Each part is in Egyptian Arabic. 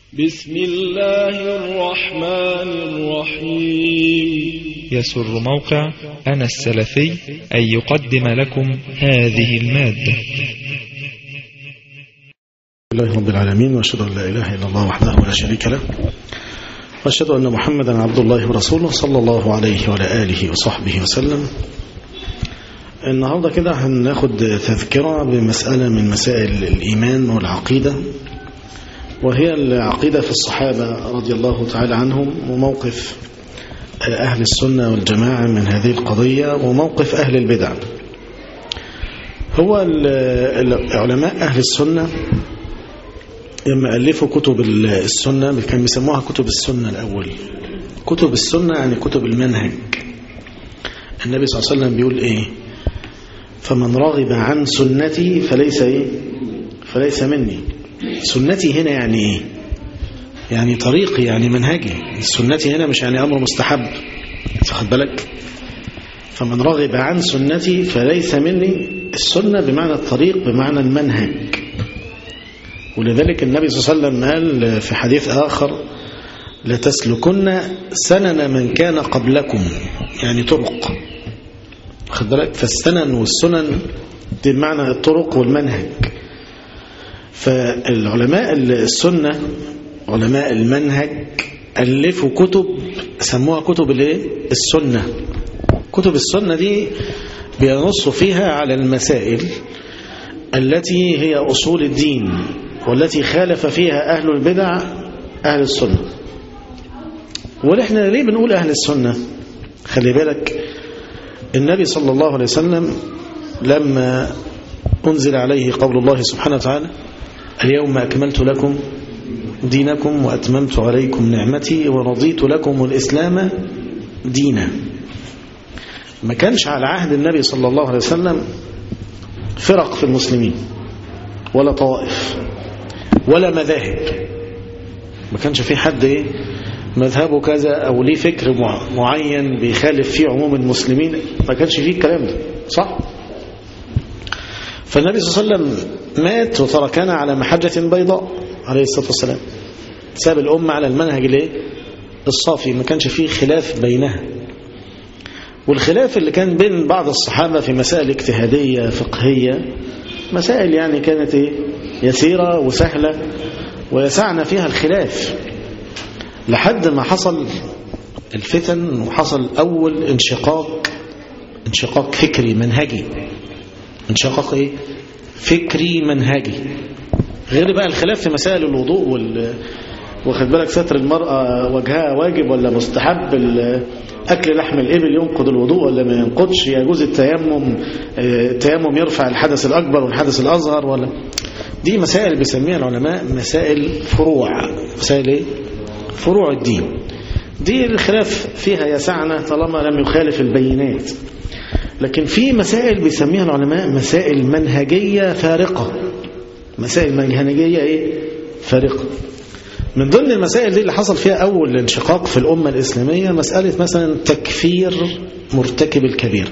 بسم الله الرحمن الرحيم يسر موقع أنا السلفي أن يقدم لكم هذه المادة الله رب العالمين وأشهد أن لا إله إلا الله وحده لا شريك له وأشهد أن محمدا عبد الله ورسوله صلى الله عليه وعلى آله وصحبه وسلم النهاردة كده هناخد تذكرة بمسألة من مسائل الإيمان والعقيدة وهي العقيدة في الصحابة رضي الله تعالى عنهم وموقف أهل السنة والجماعة من هذه القضية وموقف أهل البدع هو علماء أهل السنة لما ألفوا كتب السنة كانوا بيسموها كتب السنة الأول كتب السنة يعني كتب المنهج النبي صلى الله عليه وسلم بيقول إيه فمن رغب عن سنتي فليس إيه فليس مني سنتي هنا يعني إيه يعني طريقي يعني منهجي سنتي هنا مش يعني أمر مستحب خد بالك فمن رغب عن سنتي فليس مني السنة بمعنى الطريق بمعنى المنهج ولذلك النبي صلى الله عليه وسلم قال في حديث آخر لتسلكن سنن من كان قبلكم يعني طرق خد بالك فالسنن والسنن دي بمعنى الطرق والمنهج فالعلماء السنة علماء المنهج ألفوا كتب سموها كتب الايه السنة كتب السنة دي بينصوا فيها على المسائل التي هي أصول الدين والتي خالف فيها أهل البدع أهل السنة ونحن ليه بنقول أهل السنة خلي بالك النبي صلى الله عليه وسلم لما أنزل عليه قول الله سبحانه وتعالى اليوم أكملت لكم دينكم وأتممت عليكم نعمتي ورضيت لكم الإسلام دينا ما كانش على عهد النبي صلى الله عليه وسلم فرق في المسلمين ولا طوائف ولا مذاهب ما كانش في حد ايه مذهبه كذا او ليه فكر معين بيخالف فيه عموم المسلمين ما كانش فيه الكلام ده صح فالنبي صلى الله عليه وسلم مات وتركنا على محجة بيضاء عليه الصلاة والسلام ساب الأمة على المنهج الايه الصافي ما كانش فيه خلاف بينها والخلاف اللي كان بين بعض الصحابة في مسائل اجتهادية فقهية مسائل يعني كانت ايه يسيرة وسهلة ويسعنا فيها الخلاف لحد ما حصل الفتن وحصل أول انشقاق انشقاق فكري منهجي انشقاق ايه فكري منهجي غير بقى الخلاف في مسائل الوضوء وال واخد بالك ستر المرأة وجهها واجب ولا مستحب أكل لحم الإبل ينقض الوضوء ولا ما ينقضش يجوز التيمم التيمم يرفع الحدث الأكبر والحدث الأصغر ولا دي مسائل بيسميها العلماء مسائل فروع مسائل ايه فروع الدين دي الخلاف فيها يسعنا طالما لم يخالف البينات لكن في مسائل بيسميها العلماء مسائل منهجية فارقة مسائل منهجية ايه فارقة من ضمن المسائل دي اللي حصل فيها أول انشقاق في الأمة الإسلامية مسألة مثلا تكفير مرتكب الكبير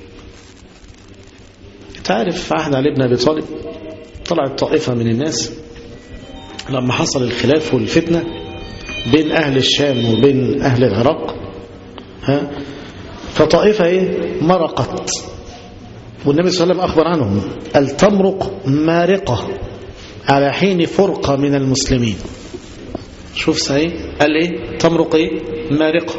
تعرف في عهد علي بن أبي طالب طلعت طائفة من الناس لما حصل الخلاف والفتنة بين أهل الشام وبين أهل العراق ها فطائفة إيه مرقت والنبي صلى الله عليه وسلم أخبر عنهم التمرق مارقة على حين فرقة من المسلمين شوف صحيح قال ايه تمرق ايه مارقة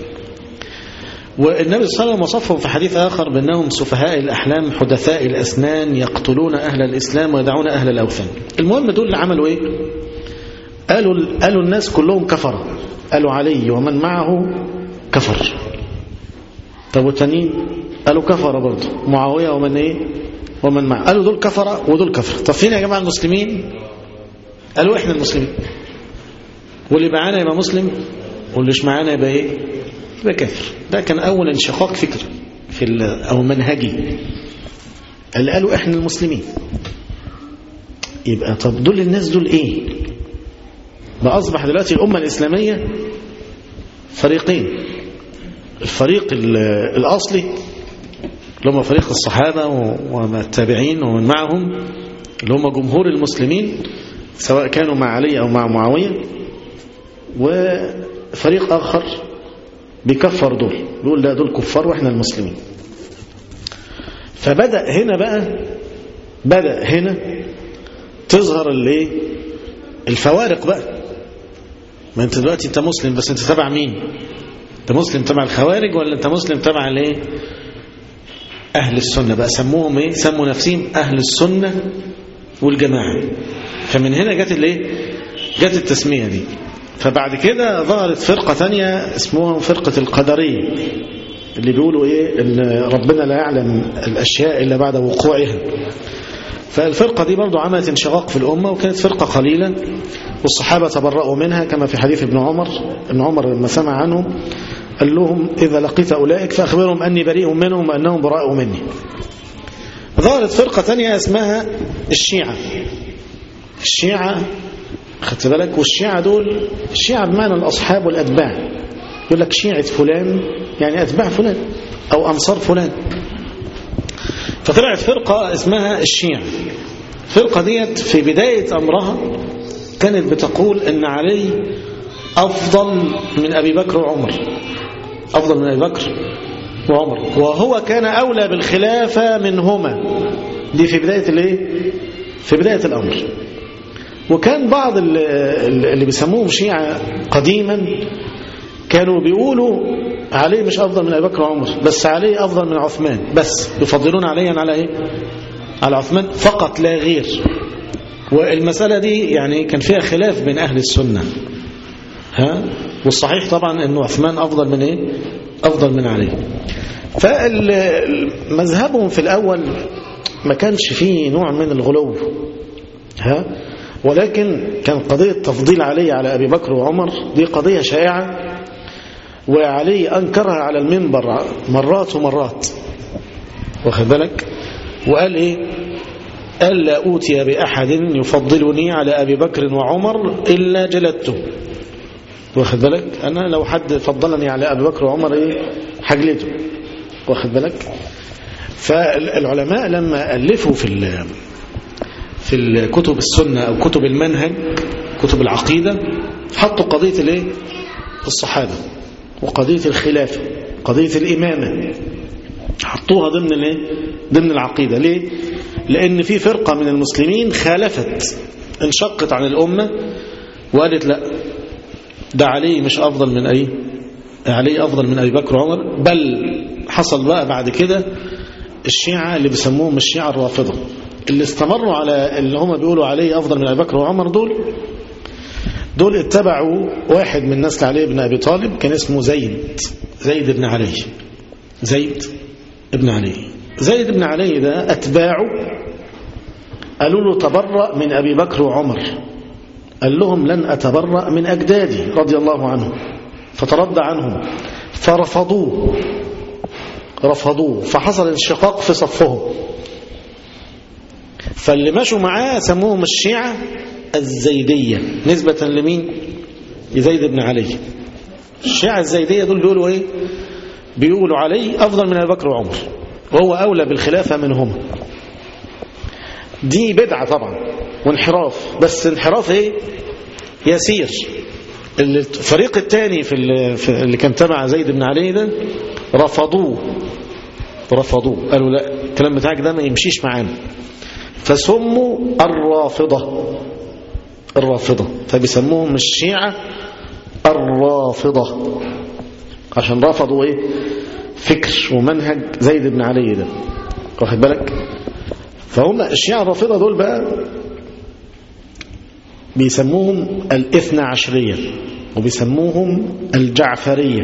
والنبي صلى الله عليه وسلم وصفهم في حديث آخر بأنهم سفهاء الأحلام حدثاء الأسنان يقتلون أهل الإسلام ويدعون أهل الأوثان المهم دول اللي عملوا ايه قالوا, قالوا الناس كلهم كفر قالوا علي ومن معه كفر طب والتانيين قالوا كفر برضه معاوية ومن ايه ومن معه قالوا دول كفر ودول كفر طب فين يا جماعة المسلمين قالوا احنا المسلمين واللي معانا يبقى مسلم واللي مش معانا يبقى ايه يبقى كافر ده كان اول انشقاق فكري في او منهجي اللي قالوا احنا المسلمين يبقى طب دول الناس دول ايه بقى اصبح دلوقتي الامه الاسلاميه فريقين الفريق الاصلي اللي هم فريق الصحابه والتابعين ومن معهم اللي هم جمهور المسلمين سواء كانوا مع علي او مع معاويه وفريق آخر بيكفر دول بيقول لا دول كفار وإحنا المسلمين فبدأ هنا بقى بدأ هنا تظهر الايه الفوارق بقى ما انت دلوقتي انت مسلم بس انت تبع مين انت مسلم تبع الخوارج ولا انت مسلم تبع الايه اهل السنه بقى سموهم ايه سموا نفسهم اهل السنه والجماعه فمن هنا جت الايه جت التسميه دي فبعد كده ظهرت فرقه ثانيه اسمها فرقه القدريه اللي بيقولوا ايه ان ربنا لا يعلم الاشياء الا بعد وقوعها فالفرقة دي برضو عملت انشقاق في الأمة وكانت فرقة قليلة والصحابة تبرأوا منها كما في حديث ابن عمر ابن عمر لما سمع عنهم قال لهم إذا لقيت أولئك فأخبرهم أني بريء منهم وأنهم براء مني ظهرت فرقة ثانية اسمها الشيعة الشيعة خدت بالك والشيعة دول الشيعة بمعنى الأصحاب والأتباع يقول لك شيعة فلان يعني أتباع فلان أو أنصار فلان فطلعت فرقة اسمها الشيعة الفرقة ديت في بداية أمرها كانت بتقول أن علي أفضل من أبي بكر وعمر أفضل من أبي بكر وعمر وهو كان أولى بالخلافة منهما دي في بداية الايه في بداية الأمر وكان بعض اللي بيسموهم شيعة قديما كانوا بيقولوا علي مش أفضل من أبي بكر وعمر بس علي أفضل من عثمان بس يفضلون عليا على إيه على عثمان فقط لا غير والمسألة دي يعني كان فيها خلاف بين أهل السنة ها والصحيح طبعا أنه عثمان أفضل من إيه أفضل من علي فمذهبهم في الأول ما كانش فيه نوع من الغلو ها ولكن كان قضية تفضيل علي على أبي بكر وعمر دي قضية شائعة وعلي أنكرها على المنبر مرات ومرات واخد بالك وقال إيه قال لا أوتي بأحد يفضلني على أبي بكر وعمر إلا جلدته واخد بالك أنا لو حد فضلني على أبي بكر وعمر إيه حجلته واخد بالك فالعلماء لما ألفوا في في الكتب السنة أو كتب المنهج كتب العقيدة حطوا قضية الايه الصحابة وقضية الخلافة قضية الإمامة حطوها ضمن الايه ضمن العقيدة ليه لأن في فرقة من المسلمين خالفت انشقت عن الأمة وقالت لا ده علي مش أفضل من أي علي أفضل من أبي بكر وعمر بل حصل بقى بعد كده الشيعة اللي بيسموهم الشيعة الرافضة اللي استمروا على اللي هم بيقولوا علي أفضل من أبي بكر وعمر دول دول اتبعوا واحد من نسل علي بن أبي طالب كان اسمه زيد زيد بن علي زيد بن علي زيد بن علي ده أتباعه قالوا له تبرأ من أبي بكر وعمر قال لهم لن أتبرأ من أجدادي رضي الله عنهم فترد عنهم فرفضوه رفضوه فحصل انشقاق في صفهم فاللي مشوا معاه سموهم الشيعة الزيدية نسبة لمين لزيد بن علي الشيعة الزيدية دول بيقولوا ايه بيقولوا علي أفضل من أبي بكر وعمر وهو أولى بالخلافة منهما دي بدعة طبعا وانحراف بس انحراف ايه يسير الفريق الثاني في اللي كان تبع زيد بن علي ده رفضوه رفضوه قالوا لا الكلام بتاعك ده ما يمشيش معانا فسموا الرافضة الرافضة فبيسموهم الشيعة الرافضة عشان رفضوا ايه فكر ومنهج زيد بن علي ده واخد بالك فهم الشيعة الرافضة دول بقى بيسموهم الاثنى عشرية وبيسموهم الجعفرية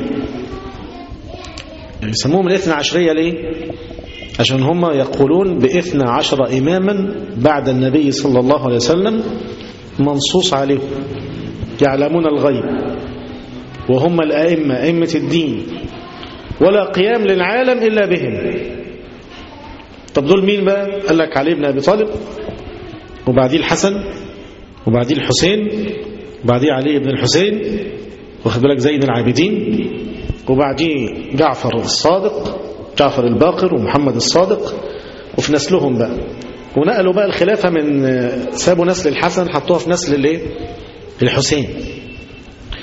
بيسموهم الاثنى عشرية ليه عشان هم يقولون باثنى عشر إماما بعد النبي صلى الله عليه وسلم منصوص عليهم يعلمون الغيب وهم الأئمة أئمة الدين ولا قيام للعالم إلا بهم طب دول مين بقى قال لك علي بن أبي طالب وبعديه الحسن وبعديه الحسين وبعديه علي بن الحسين واخد بالك زين العابدين وبعديه جعفر الصادق جعفر الباقر ومحمد الصادق وفي نسلهم بقى ونقلوا بقى الخلافة من سابوا نسل الحسن حطوها في نسل الايه الحسين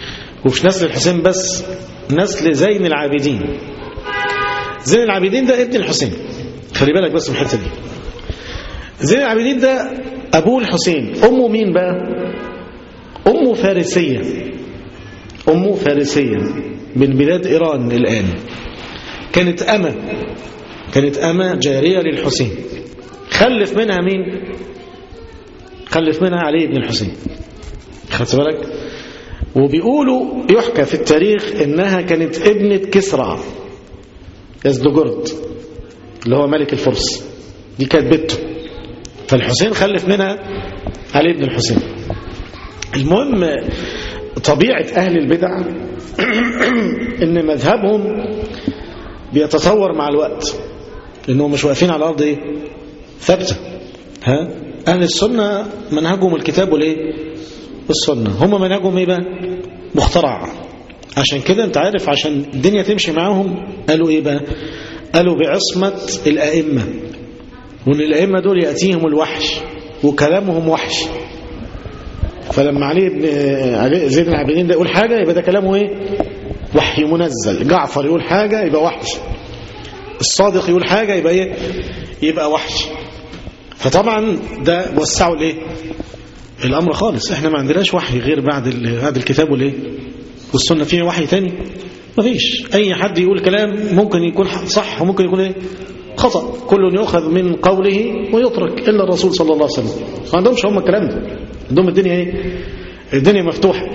ومش نسل الحسين بس نسل زين العابدين زين العابدين ده ابن الحسين خلي بالك بس من الحته دي زين العابدين ده ابوه الحسين امه مين بقى امه فارسيه امه فارسيه من بلاد ايران الان كانت اما كانت اما جاريه للحسين خلف منها مين خلف منها علي بن الحسين خدت بالك وبيقولوا يحكى في التاريخ انها كانت ابنة كسرى يزدجرد اللي هو ملك الفرس دي كانت بنته فالحسين خلف منها علي بن الحسين المهم طبيعة أهل البدع إن مذهبهم بيتطور مع الوقت لأنهم مش واقفين على الأرض إيه؟ ثابتة ها؟ أهل السنة منهجهم الكتاب والإيه؟ السنة هم منهجهم إيه بقى؟ مخترع عشان كده أنت عارف عشان الدنيا تمشي معاهم قالوا إيه بقى؟ قالوا بعصمة الأئمة وان الائمه دول ياتيهم الوحش وكلامهم وحش فلما علي بن علي زيد بن العابدين ده يقول حاجه يبقى ده كلامه ايه وحي منزل جعفر يقول حاجه يبقى وحش الصادق يقول حاجه يبقى ايه يبقى وحش فطبعا ده وسعوا الايه الامر خالص احنا ما عندناش وحي غير بعد بعد الكتاب والايه والسنه فيه وحي تاني مفيش اي حد يقول كلام ممكن يكون صح وممكن يكون ايه خطأ كل يؤخذ من قوله ويترك إلا الرسول صلى الله عليه وسلم ما عندهمش هم الكلام ده عندهم الدنيا ايه الدنيا مفتوحة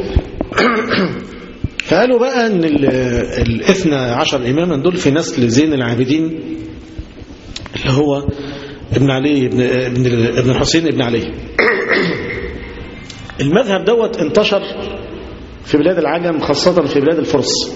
فقالوا بقى ان الاثنى عشر اماما دول في نسل زين العابدين اللي هو ابن علي ابن, ابن, ابن الحسين ابن علي المذهب دوت انتشر في بلاد العجم خاصة في بلاد الفرس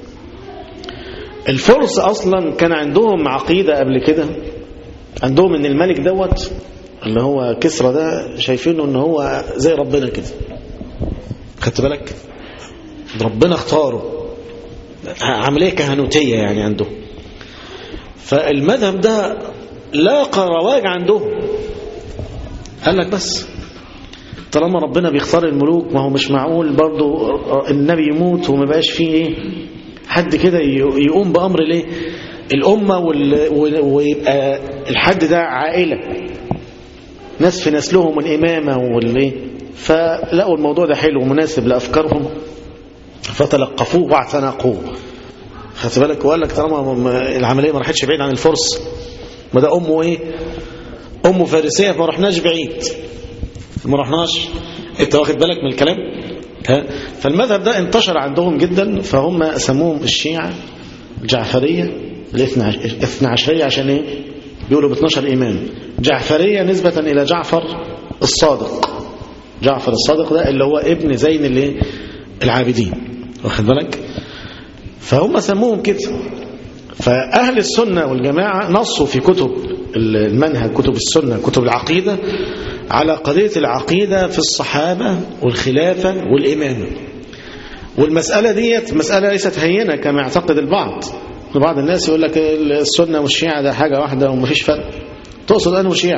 الفرس اصلا كان عندهم عقيدة قبل كده عندهم ان الملك دوت اللي هو كسرى ده شايفينه ان هو زي ربنا كده خدت بالك ربنا اختاره عملية كهنوتية يعني عندهم فالمذهب ده لاقى رواج عندهم قال لك بس طالما ربنا بيختار الملوك ما هو مش معقول برضو النبي يموت وما بقاش فيه ايه حد كده يقوم بأمر ليه الأمة ويبقى الحد ده عائلة ناس في نسلهم الإمامة والإيه فلقوا الموضوع ده حلو ومناسب لأفكارهم فتلقفوه واعتنقوه خدت بالك وقال لك طالما العملية ما راحتش بعيد عن الفرس ما ده أمه إيه أمه فارسية فما رحناش بعيد ما رحناش انت واخد بالك من الكلام ها فالمذهب ده انتشر عندهم جدا فهم سموهم الشيعة الجعفرية الاثنى عشرية عشان ايه بيقولوا ب 12 إمام جعفرية نسبة إلى جعفر الصادق جعفر الصادق ده اللي هو ابن زين اللي العابدين واخد بالك فهم سموهم كده فأهل السنة والجماعة نصوا في كتب المنهج كتب السنة كتب العقيدة على قضية العقيدة في الصحابة والخلافة والإمامة والمسألة ديت مسألة ليست هينة كما يعتقد البعض بعض الناس يقول لك السنة والشيعة ده حاجة واحدة ومفيش فرق تقصد أنه شيعة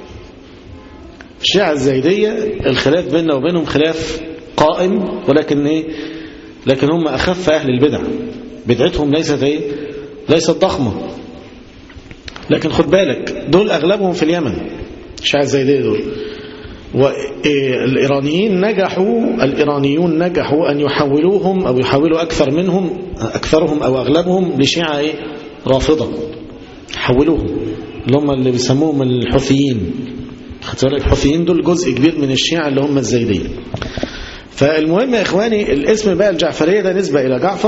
الشيعة الزيدية الخلاف بيننا وبينهم خلاف قائم ولكن ايه لكن هم أخف أهل البدع بدعتهم ليست ايه ليست ضخمة لكن خد بالك دول أغلبهم في اليمن الشيعة الزيدية دول والإيرانيين نجحوا الإيرانيون نجحوا أن يحولوهم أو يحولوا أكثر منهم أكثرهم أو أغلبهم لشيعة إيه؟ رافضة حولوهم اللي هم اللي بيسموهم الحوثيين الحوثيين دول جزء كبير من الشيعة اللي هم الزيدية فالمهم يا إخواني الاسم بقى الجعفرية ده نسبة إلى جعفر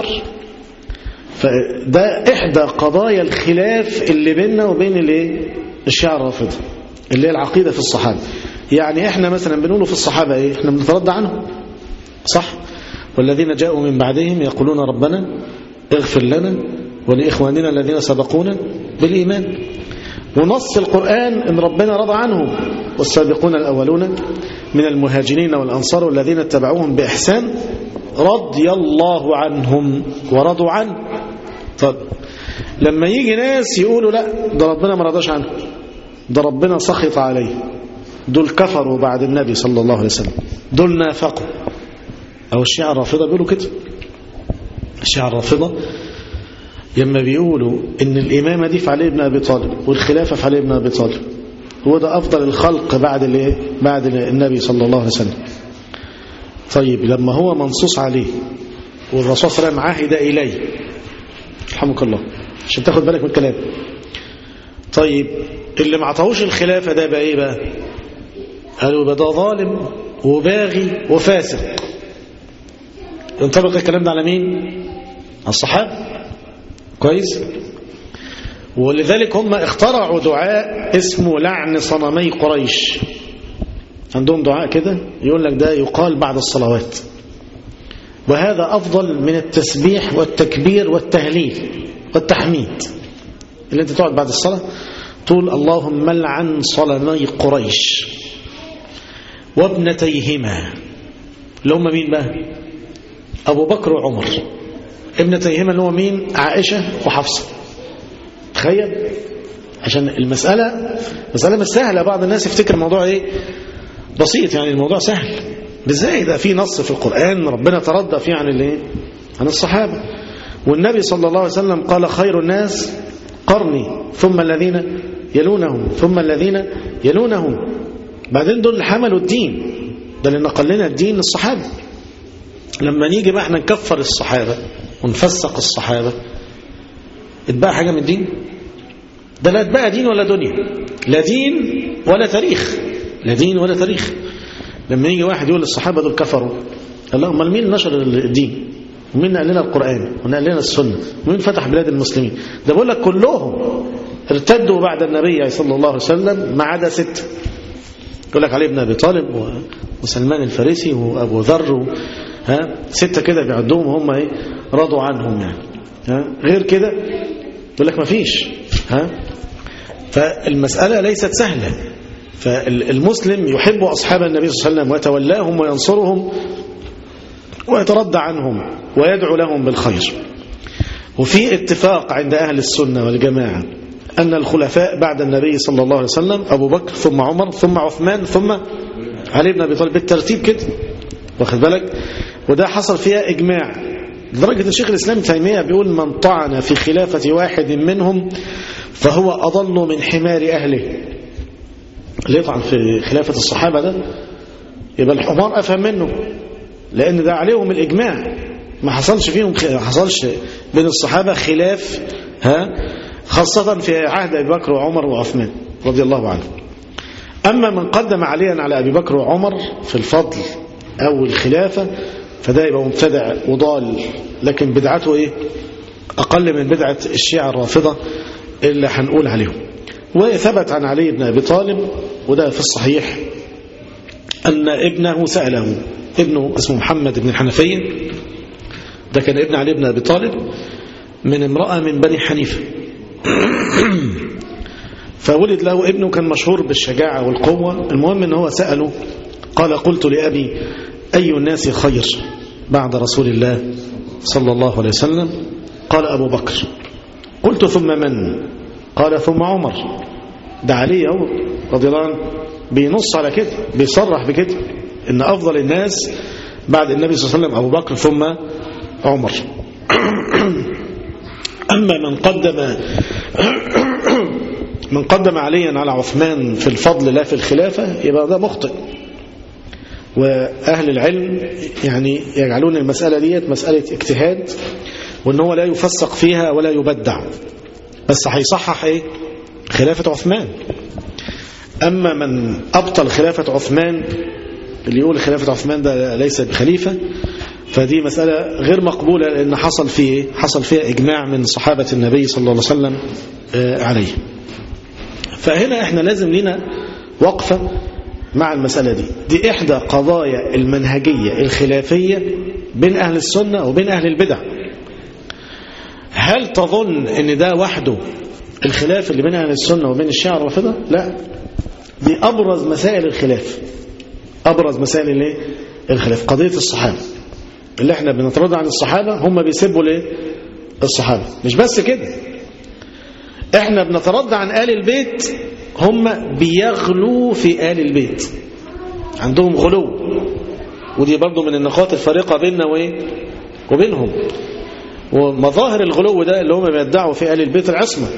فده إحدى قضايا الخلاف اللي بيننا وبين الايه الشيعة الرافضة اللي هي العقيدة في الصحابة يعني احنا مثلا بنقوله في الصحابة ايه احنا بنترد عنهم صح والذين جاءوا من بعدهم يقولون ربنا اغفر لنا ولإخواننا الذين سبقونا بالإيمان ونص القرآن ان ربنا رضى عنهم والسابقون الأولون من المهاجرين والأنصار والذين اتبعوهم بإحسان رضي الله عنهم ورضوا عنه طب لما يجي ناس يقولوا لا ده ربنا ما رضاش عنه ده ربنا سخط عليه دول كفروا بعد النبي صلى الله عليه وسلم دول نافقوا أو الشيعة الرافضة بيقولوا كده الشيعة الرافضة لما بيقولوا إن الإمامة دي في علي بن أبي طالب والخلافة في علي بن أبي طالب هو ده أفضل الخلق بعد الايه بعد النبي صلى الله عليه وسلم طيب لما هو منصوص عليه والرسول صلى الله عليه وسلم عهد إليه رحمك الله عشان تاخد بالك من الكلام طيب اللي ما عطاهوش الخلافة ده بقى ايه بقى قالوا يبقى ده ظالم وباغي وفاسق ينطبق الكلام ده على مين على الصحابة كويس ولذلك هم اخترعوا دعاء اسمه لعن صنمي قريش عندهم دعاء كده يقول لك ده يقال بعد الصلوات وهذا أفضل من التسبيح والتكبير والتهليل والتحميد اللي انت تقعد بعد الصلاة تقول اللهم لعن صنمي قريش وابنتيهما اللي هم مين بقى أبو بكر وعمر ابنتيهما اللي هو مين عائشة وحفصة تخيل عشان المسألة مسألة مش سهلة بعض الناس يفتكر الموضوع ايه بسيط يعني الموضوع سهل ازاي ده في نص في القرآن ربنا تردى فيه عن الايه عن الصحابة والنبي صلى الله عليه وسلم قال خير الناس قرني ثم الذين يلونهم ثم الذين يلونهم بعدين دول اللي حملوا الدين ده اللي نقل لنا الدين الصحابة لما نيجي بقى احنا نكفر الصحابة ونفسق الصحابة اتبقى حاجة من الدين ده لا اتبقى دين ولا دنيا لا دين ولا تاريخ لا دين ولا تاريخ لما يجي واحد يقول الصحابة دول كفروا قال لهم امال مين نشر الدين ومين قال لنا القرآن ومين قال لنا السنة ومين فتح بلاد المسلمين ده بقول لك كلهم ارتدوا بعد النبي صلى الله عليه وسلم ما عدا ست يقول لك علي بن أبي طالب وسلمان الفارسي وأبو ذر و... ها ستة كده بيعدوهم هم ايه رضوا عنهم يعني ها غير كده يقول لك ما فيش ها فالمسألة ليست سهلة فالمسلم يحب أصحاب النبي صلى الله عليه وسلم ويتولاهم وينصرهم ويتردى عنهم ويدعو لهم بالخير وفي اتفاق عند أهل السنة والجماعة أن الخلفاء بعد النبي صلى الله عليه وسلم أبو بكر ثم عمر ثم عثمان ثم علي بن أبي طالب بالترتيب كده واخد بالك وده حصل فيها إجماع لدرجة الشيخ الإسلام تيمية بيقول من طعن في خلافة واحد منهم فهو أضل من حمار أهله اللي يطعن في خلافة الصحابة ده يبقى الحمار أفهم منه لأن ده عليهم الإجماع ما حصلش فيهم ما حصلش بين الصحابة خلاف ها خاصة في عهد أبي بكر وعمر وعثمان رضي الله عنهم أما من قدم عليا على أبي بكر وعمر في الفضل أو الخلافة فده يبقى مبتدع وضال لكن بدعته إيه أقل من بدعة الشيعة الرافضة اللي هنقول عليهم وثبت عن علي بن أبي طالب وده في الصحيح أن ابنه سأله ابنه اسمه محمد بن الحنفية ده كان ابن علي بن أبي طالب من امرأة من بني حنيفة فولد له ابنه كان مشهور بالشجاعة والقوة المهم ان هو سأله قال قلت لأبي أي الناس خير بعد رسول الله صلى الله عليه وسلم قال أبو بكر قلت ثم من قال ثم عمر ده علي اهو رضي الله عنه بينص على كده بيصرح بكده ان أفضل الناس بعد النبي صلى الله عليه وسلم أبو بكر ثم عمر أما من قدم من قدم عليا على عثمان في الفضل لا في الخلافة يبقى ده مخطئ وأهل العلم يعني يجعلون المسألة ديت مسألة اجتهاد وأن هو لا يفسق فيها ولا يبدع بس هيصحح ايه خلافة عثمان أما من أبطل خلافة عثمان اللي يقول خلافة عثمان ده ليس بخليفة فدي مسألة غير مقبولة لأن حصل فيه حصل فيها إجماع من صحابة النبي صلى الله عليه وسلم عليه فهنا احنا لازم لنا وقفة مع المسألة دي دي إحدى قضايا المنهجية الخلافية بين أهل السنة وبين أهل البدع هل تظن ان ده وحده الخلاف اللي بين أهل السنة وبين الشيعة الرافضة لا دي أبرز مسائل الخلاف أبرز مسائل الايه الخلاف قضية الصحابة اللي احنا بنترضى عن الصحابة هم بيسبوا ليه الصحابة مش بس كده احنا بنترضى عن آل البيت هم بيغلوا في آل البيت عندهم غلو ودي برضو من النقاط الفارقة بيننا وإيه وبينهم ومظاهر الغلو ده اللي هم بيدعوا في آل البيت العصمة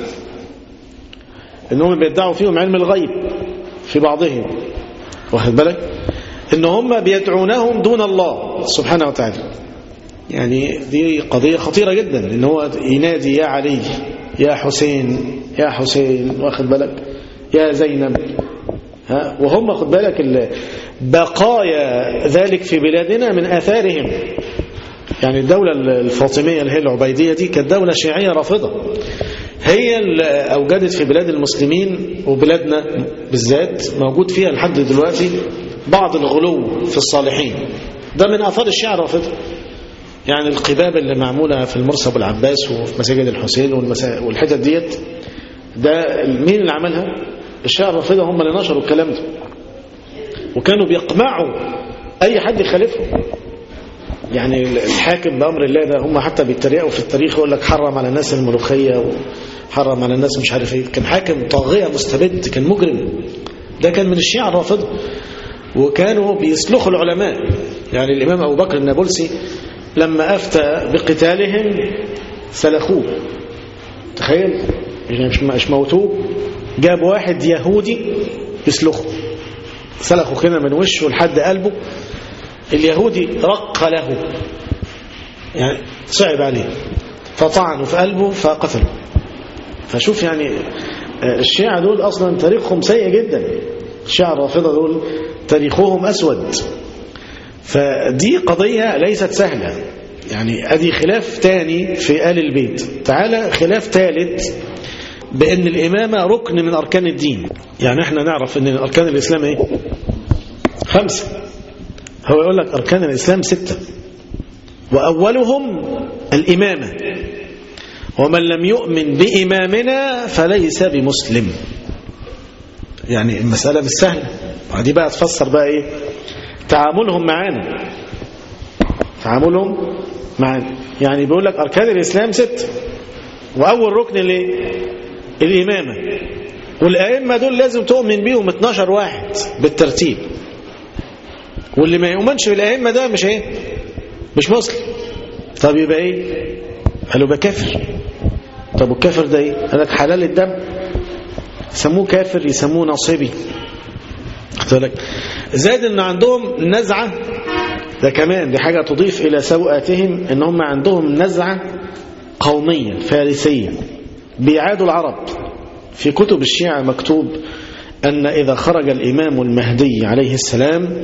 ان هم بيدعوا فيهم علم الغيب في بعضهم واخد بالك ان هم بيدعونهم دون الله سبحانه وتعالى يعني دي قضية خطيرة جدا ان هو ينادي يا علي يا حسين يا حسين واخد بالك يا زينب ها وهم خد بالك بقايا ذلك في بلادنا من آثارهم يعني الدولة الفاطمية اللي هي العبيدية دي كانت دولة شيعية رافضة هي اللي أوجدت في بلاد المسلمين وبلادنا بالذات موجود فيها لحد دلوقتي بعض الغلو في الصالحين ده من آثار الشيعة الرافضة يعني القباب اللي معمولة في المرسى والعباس وفي مساجد الحسين والحتت ديت ده مين اللي عملها الشيعة الرافضة هم اللي نشروا الكلام ده وكانوا بيقمعوا أي حد يخالفهم يعني الحاكم بأمر الله ده هم حتى بيتريقوا في التاريخ يقول لك حرم على الناس الملوخية وحرم على الناس مش عارف ايه كان حاكم طاغية مستبد كان مجرم ده كان من الشيعة الرافضة وكانوا بيسلخوا العلماء يعني الإمام أبو بكر النابلسي لما أفتى بقتالهم سلخوه تخيل مش موتوه جاب واحد يهودي يسلخه سلخه كده من وشه لحد قلبه اليهودي رق له يعني صعب عليه فطعنوا في قلبه فقتله فشوف يعني الشيعة دول أصلا تاريخهم سيء جدا الشيعة الرافضة دول تاريخهم أسود فدي قضية ليست سهلة يعني ادي خلاف تاني في آل البيت تعالى خلاف ثالث بأن الإمامة ركن من أركان الدين يعني احنا نعرف أن أركان الإسلام ايه خمسة هو يقول لك أركان الإسلام ستة وأولهم الإمامة ومن لم يؤمن بإمامنا فليس بمسلم يعني المسألة مش سهلة ودي بقى تفسر بقى إيه تعاملهم معانا تعاملهم معانا يعني بيقول لك أركان الإسلام ستة وأول ركن الايه الإمامة والأئمة دول لازم تؤمن بيهم 12 واحد بالترتيب واللي ما يؤمنش بالأئمة ده مش ايه مش مسلم طب يبقى ايه قالوا يبقى كافر طب والكافر ده ايه قال لك حلال الدم يسموه كافر يسموه ناصبي بالك زاد ان عندهم نزعة ده كمان دي حاجة تضيف الى سوءاتهم ان هم عندهم نزعة قومية فارسية بيعادوا العرب في كتب الشيعة مكتوب أن إذا خرج الإمام المهدي عليه السلام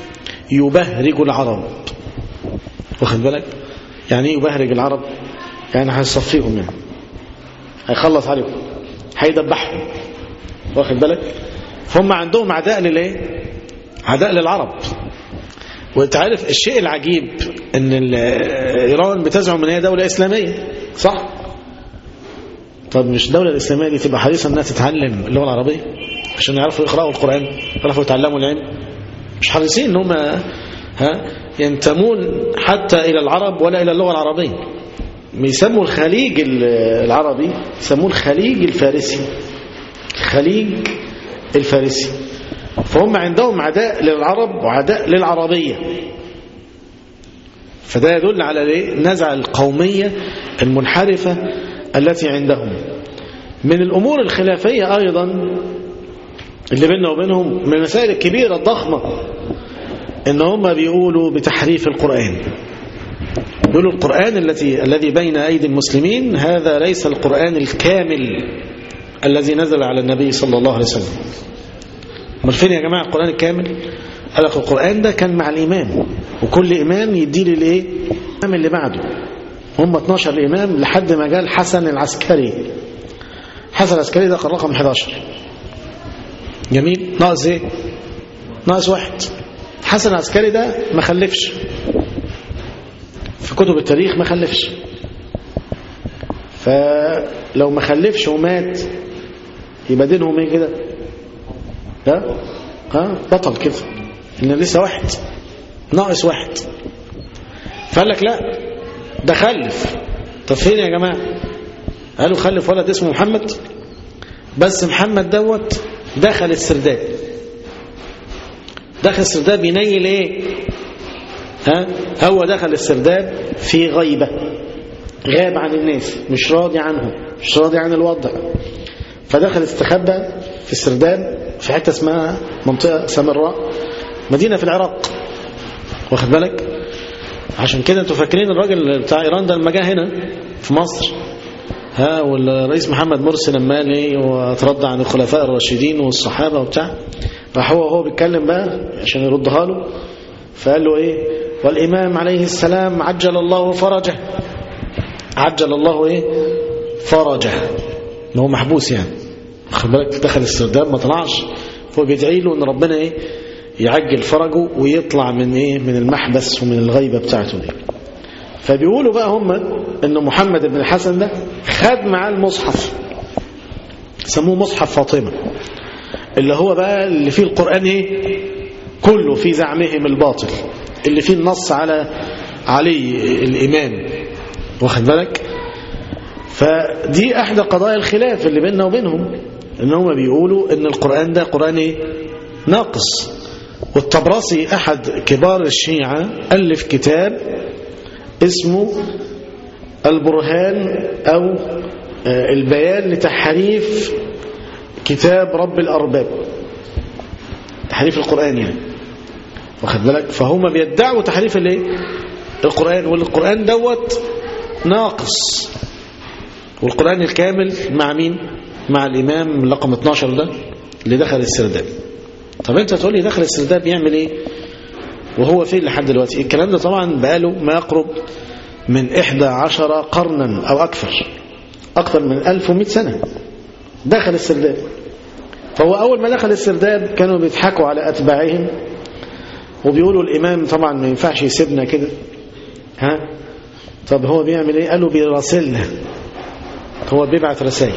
يبهرج العرب واخد بالك يعني ايه يبهرج العرب يعني هيصفيهم يعني هيخلص عليهم هيدبحهم واخد بالك هم عندهم عداء للايه عداء للعرب وانت عارف الشيء العجيب ان ايران بتزعم ان هي دوله اسلاميه صح طب مش الدوله الاسلاميه دي تبقى حريصه انها تتعلم اللغه العربيه عشان يعرفوا يقراوا القران يعرفوا يتعلموا العلم مش حريصين ان هم ها ينتمون حتى الى العرب ولا الى اللغه العربيه بيسموا الخليج العربي يسموه الخليج الفارسي الخليج الفارسي فهم عندهم عداء للعرب وعداء للعربية فده يدل على النزعة القومية المنحرفة التي عندهم من الأمور الخلافية أيضا اللي بيننا وبينهم من المسائل الكبيرة الضخمة ان هم بيقولوا بتحريف القرآن بيقولوا القرآن الذي الذي بين أيدي المسلمين هذا ليس القرآن الكامل الذي نزل على النبي صلى الله عليه وسلم امال فين يا جماعة القرآن الكامل قال لك القرآن ده كان مع الإمام وكل إمام يدي لي الايه الإمام اللي بعده هم 12 إمام لحد ما جاء الحسن العسكري حسن العسكري ده كان رقم 11 جميل ناقص ايه ناقص واحد حسن العسكري ده ما خلفش في كتب التاريخ ما خلفش فلو ما خلفش ومات يبقى دينهم ايه كده ها ها بطل كده ان لسه واحد ناقص واحد فقال لك لا ده خلف طب فين يا جماعه قالوا خلف ولد اسمه محمد بس محمد دوت دخل السرداب دخل السرداب ينيل ايه ها هو دخل السرداب في غيبة غاب عن الناس مش راضي عنهم مش راضي عن الوضع فدخل استخبى في السرداب في حتة اسمها منطقة سامراء مدينة في العراق واخد بالك عشان كده انتوا فاكرين الراجل بتاع ايران ده لما جه هنا في مصر ها والرئيس محمد مرسي لما قال ايه وترضى عن الخلفاء الراشدين والصحابه وبتاع راح هو هو بيتكلم بقى عشان يردها له فقال له ايه والامام عليه السلام عجل الله فرجه عجل الله ايه فرجه ان هو محبوس يعني خد بالك دخل السرداب ما طلعش فهو بيدعي له ان ربنا ايه يعجل فرجه ويطلع من ايه من المحبس ومن الغيبه بتاعته دي فبيقولوا بقى هم ان محمد بن الحسن ده خد معاه المصحف سموه مصحف فاطمه اللي هو بقى اللي فيه القران ايه كله في زعمهم الباطل اللي فيه النص على علي الامام واخد بالك فدي احدى قضايا الخلاف اللي بيننا وبينهم ان هم بيقولوا ان القران ده قران ايه ناقص والطبراسي أحد كبار الشيعة ألف كتاب اسمه البرهان أو البيان لتحريف كتاب رب الأرباب تحريف القرآن يعني واخد بالك فهم بيدعوا تحريف الايه القرآن والقرآن دوت ناقص والقرآن الكامل مع مين مع الإمام رقم 12 ده اللي دخل السرداب طب انت تقول لي دخل السرداب يعمل ايه وهو فين لحد دلوقتي الكلام ده طبعا بقاله ما يقرب من إحدى عشر قرنا أو أكثر أكثر من 1100 سنة دخل السرداب فهو أول ما دخل السرداب كانوا بيضحكوا على أتباعهم وبيقولوا الإمام طبعا ما ينفعش يسيبنا كده ها طب هو بيعمل ايه قالوا بيراسلنا هو بيبعت رسائل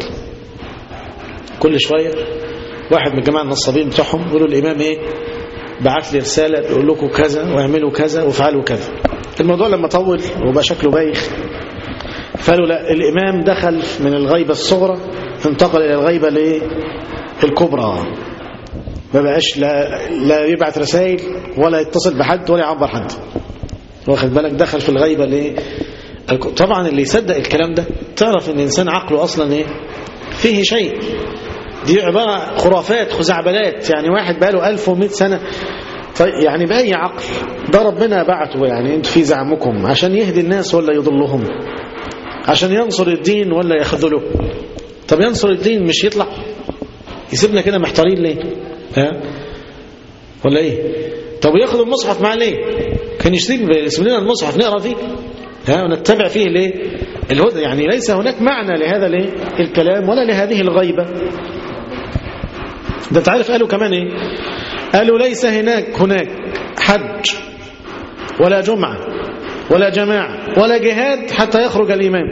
كل شوية واحد من الجماعة النصابين بتوعهم يقولوا الإمام ايه بعت لي رسالة يقول لكم كذا واعملوا كذا وافعلوا كذا الموضوع لما طول وبقى شكله بايخ قالوا لا الإمام دخل من الغيبة الصغرى انتقل إلى الغيبة الايه الكبرى ما بقاش لا, لا يبعت رسائل ولا يتصل بحد ولا يعبر حد واخد بالك دخل في الغيبة الايه طبعا اللي يصدق الكلام ده تعرف ان الانسان عقله اصلا ايه فيه شيء دي عبارة خرافات خزعبلات يعني واحد بقاله 1100 سنة طيب يعني بأي عقل ده ربنا بعته يعني انتوا في زعمكم عشان يهدي الناس ولا يضلهم عشان ينصر الدين ولا يخذله طب ينصر الدين مش يطلع يسيبنا كده محتارين ليه ها ولا ايه طب ياخد المصحف معاه ليه كان يسيب يسيب لنا المصحف نقرا فيه ها ونتبع فيه ليه الهدى يعني ليس هناك معنى لهذا الايه الكلام ولا لهذه الغيبة ده تعرف قالوا كمان ايه قالوا ليس هناك هناك حج ولا جمعة ولا جماعة ولا جهاد حتى يخرج الإمام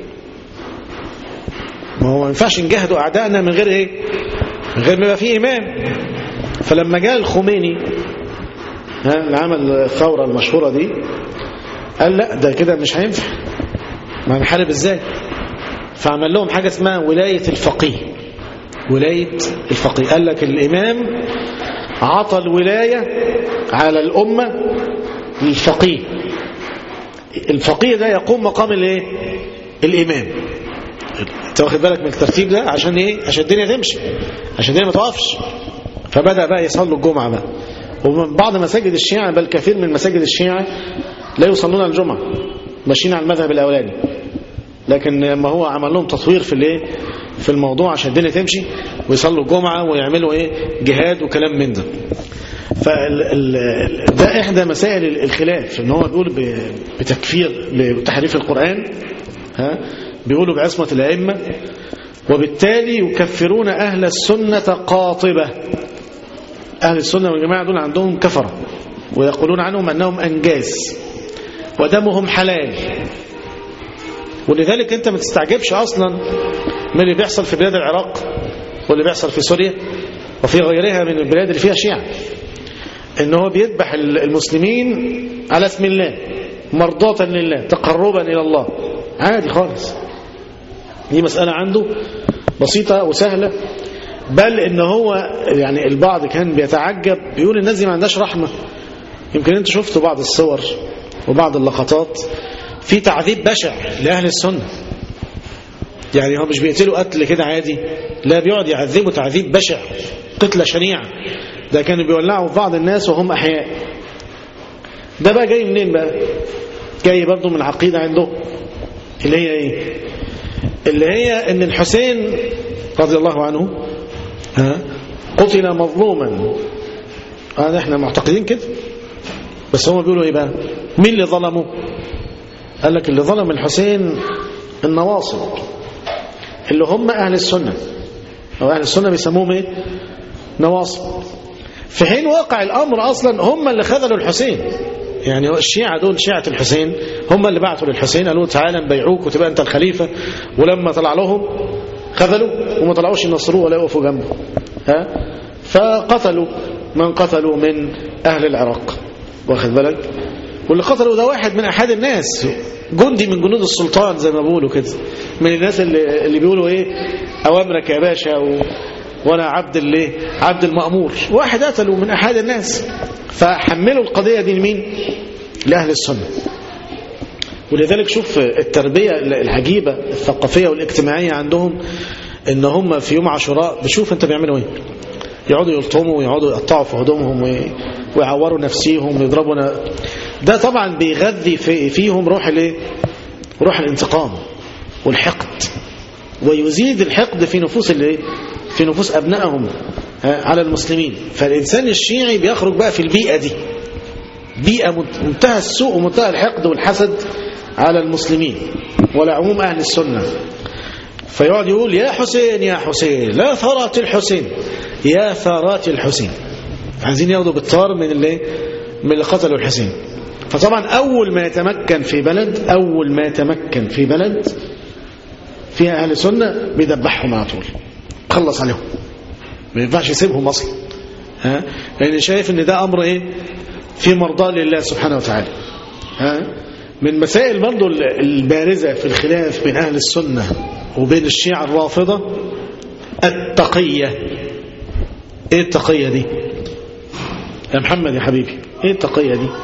ما هو ما ينفعش نجاهدوا أعدائنا من غير ايه من غير ما يبقى فيه إمام فلما جاء الخميني ها اللي عمل الثورة المشهورة دي قال لا ده كده مش هينفع ما هنحارب ازاي فعمل لهم حاجة اسمها ولاية الفقيه ولاية الفقيه قال لك الإمام عطى الولاية على الأمة للفقيه الفقيه ده يقوم مقام الايه الإمام انت واخد بالك من الترتيب ده عشان ايه عشان الدنيا تمشي عشان الدنيا ما توقفش فبدأ بقى يصلوا الجمعة بقى ومن بعض مساجد الشيعة بل كثير من مساجد الشيعة لا يصلون الجمعة ماشيين على المذهب الأولاني لكن لما هو عمل لهم تطوير في الايه في الموضوع عشان الدنيا تمشي ويصلوا الجمعة ويعملوا ايه جهاد وكلام من ده فال ده احدى مسائل الخلاف ان هو بيقول بتكفير بتحريف القرآن ها بيقولوا بعصمة الأئمة وبالتالي يكفرون أهل السنة قاطبة أهل السنة والجماعة دول عندهم كفرة ويقولون عنهم أنهم أنجاز ودمهم حلال ولذلك أنت ما تستعجبش أصلا من اللي بيحصل في بلاد العراق واللي بيحصل في سوريا وفي غيرها من البلاد اللي فيها شيعة ان هو بيذبح المسلمين على اسم الله مرضاة لله تقربا إلى الله عادي خالص دي مسألة عنده بسيطة وسهلة بل ان هو يعني البعض كان بيتعجب بيقول الناس دي ما عندهاش رحمة يمكن انتوا شفتوا بعض الصور وبعض اللقطات في تعذيب بشع لأهل السنة يعني هو مش بيقتلوا قتل كده عادي لا بيقعد يعذبوا تعذيب بشع قتلة شنيعة ده كانوا بيولعوا في بعض الناس وهم أحياء ده بقى جاي منين بقى جاي برضو من عقيدة عندهم اللي هي ايه اللي هي ان الحسين رضي الله عنه ها قتل مظلوما هذا احنا معتقدين كده بس هم بيقولوا ايه بقى مين اللي ظلمه قال لك اللي ظلم الحسين النواصب اللي هم اهل السنة او اهل السنة بيسموهم ايه نواصب في حين واقع الامر اصلا هم اللي خذلوا الحسين يعني الشيعة دول شيعة الحسين هم اللي بعثوا للحسين قالوا تعالى نبيعوك وتبقى انت الخليفة ولما طلع لهم خذلوا وما طلعوش ينصروه ولا يقفوا جنبه ها فقتلوا من قتلوا من أهل العراق واخد بالك واللي قتلوا ده واحد من أحد الناس جندي من جنود السلطان زي ما بيقولوا كده من الناس اللي, اللي بيقولوا ايه أوامرك يا باشا و... وانا عبد اللي عبد المأمور واحد قتلوا من أحد الناس فحملوا القضية دي لمين لأهل السنة ولذلك شوف التربية العجيبة الثقافية والاجتماعية عندهم ان هم في يوم عاشوراء بشوف انت بيعملوا ايه يقعدوا يلطموا ويقعدوا يقطعوا في هدومهم ويعوروا نفسيهم ويضربوا ده طبعا بيغذي في فيهم روح الايه روح الانتقام والحقد ويزيد الحقد في نفوس الايه في نفوس ابنائهم على المسلمين فالانسان الشيعي بيخرج بقى في البيئه دي بيئه منتهى السوء ومنتهى الحقد والحسد على المسلمين ولا عموم اهل السنه فيقعد يقول يا حسين يا حسين لا ثرات الحسين يا ثرات الحسين عايزين ياخدوا بالطار من اللي من اللي قتلوا الحسين فطبعا اول ما يتمكن في بلد اول ما يتمكن في بلد فيها اهل سنه بيدبحهم على طول خلص عليهم ما ينفعش يسيبهم اصلا ها لان شايف ان ده امر ايه في مرضاه لله سبحانه وتعالى ها من مسائل برضه البارزه في الخلاف بين اهل السنه وبين الشيعة الرافضة التقية ايه التقية دي يا محمد يا حبيبي ايه التقية دي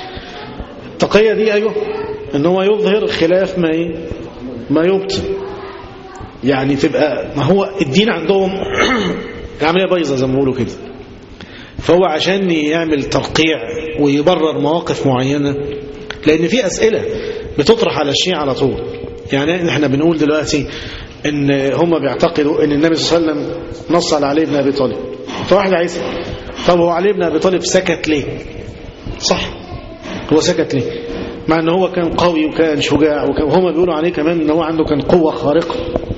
التقية دي ايوه ان هو يظهر خلاف ما ايه ما يبطن يعني تبقى ما هو الدين عندهم العملية بايظة زي ما بيقولوا كده فهو عشان يعمل ترقيع ويبرر مواقف معينة لان في اسئلة بتطرح على الشيعة على طول يعني احنا بنقول دلوقتي ان هم بيعتقدوا ان النبي صلى الله عليه وسلم نص على علي بن ابي طالب فواحد عايز طب هو علي بن ابي طالب سكت ليه صح هو سكت ليه مع ان هو كان قوي وكان شجاع وهم بيقولوا عليه كمان ان هو عنده كان قوة خارقة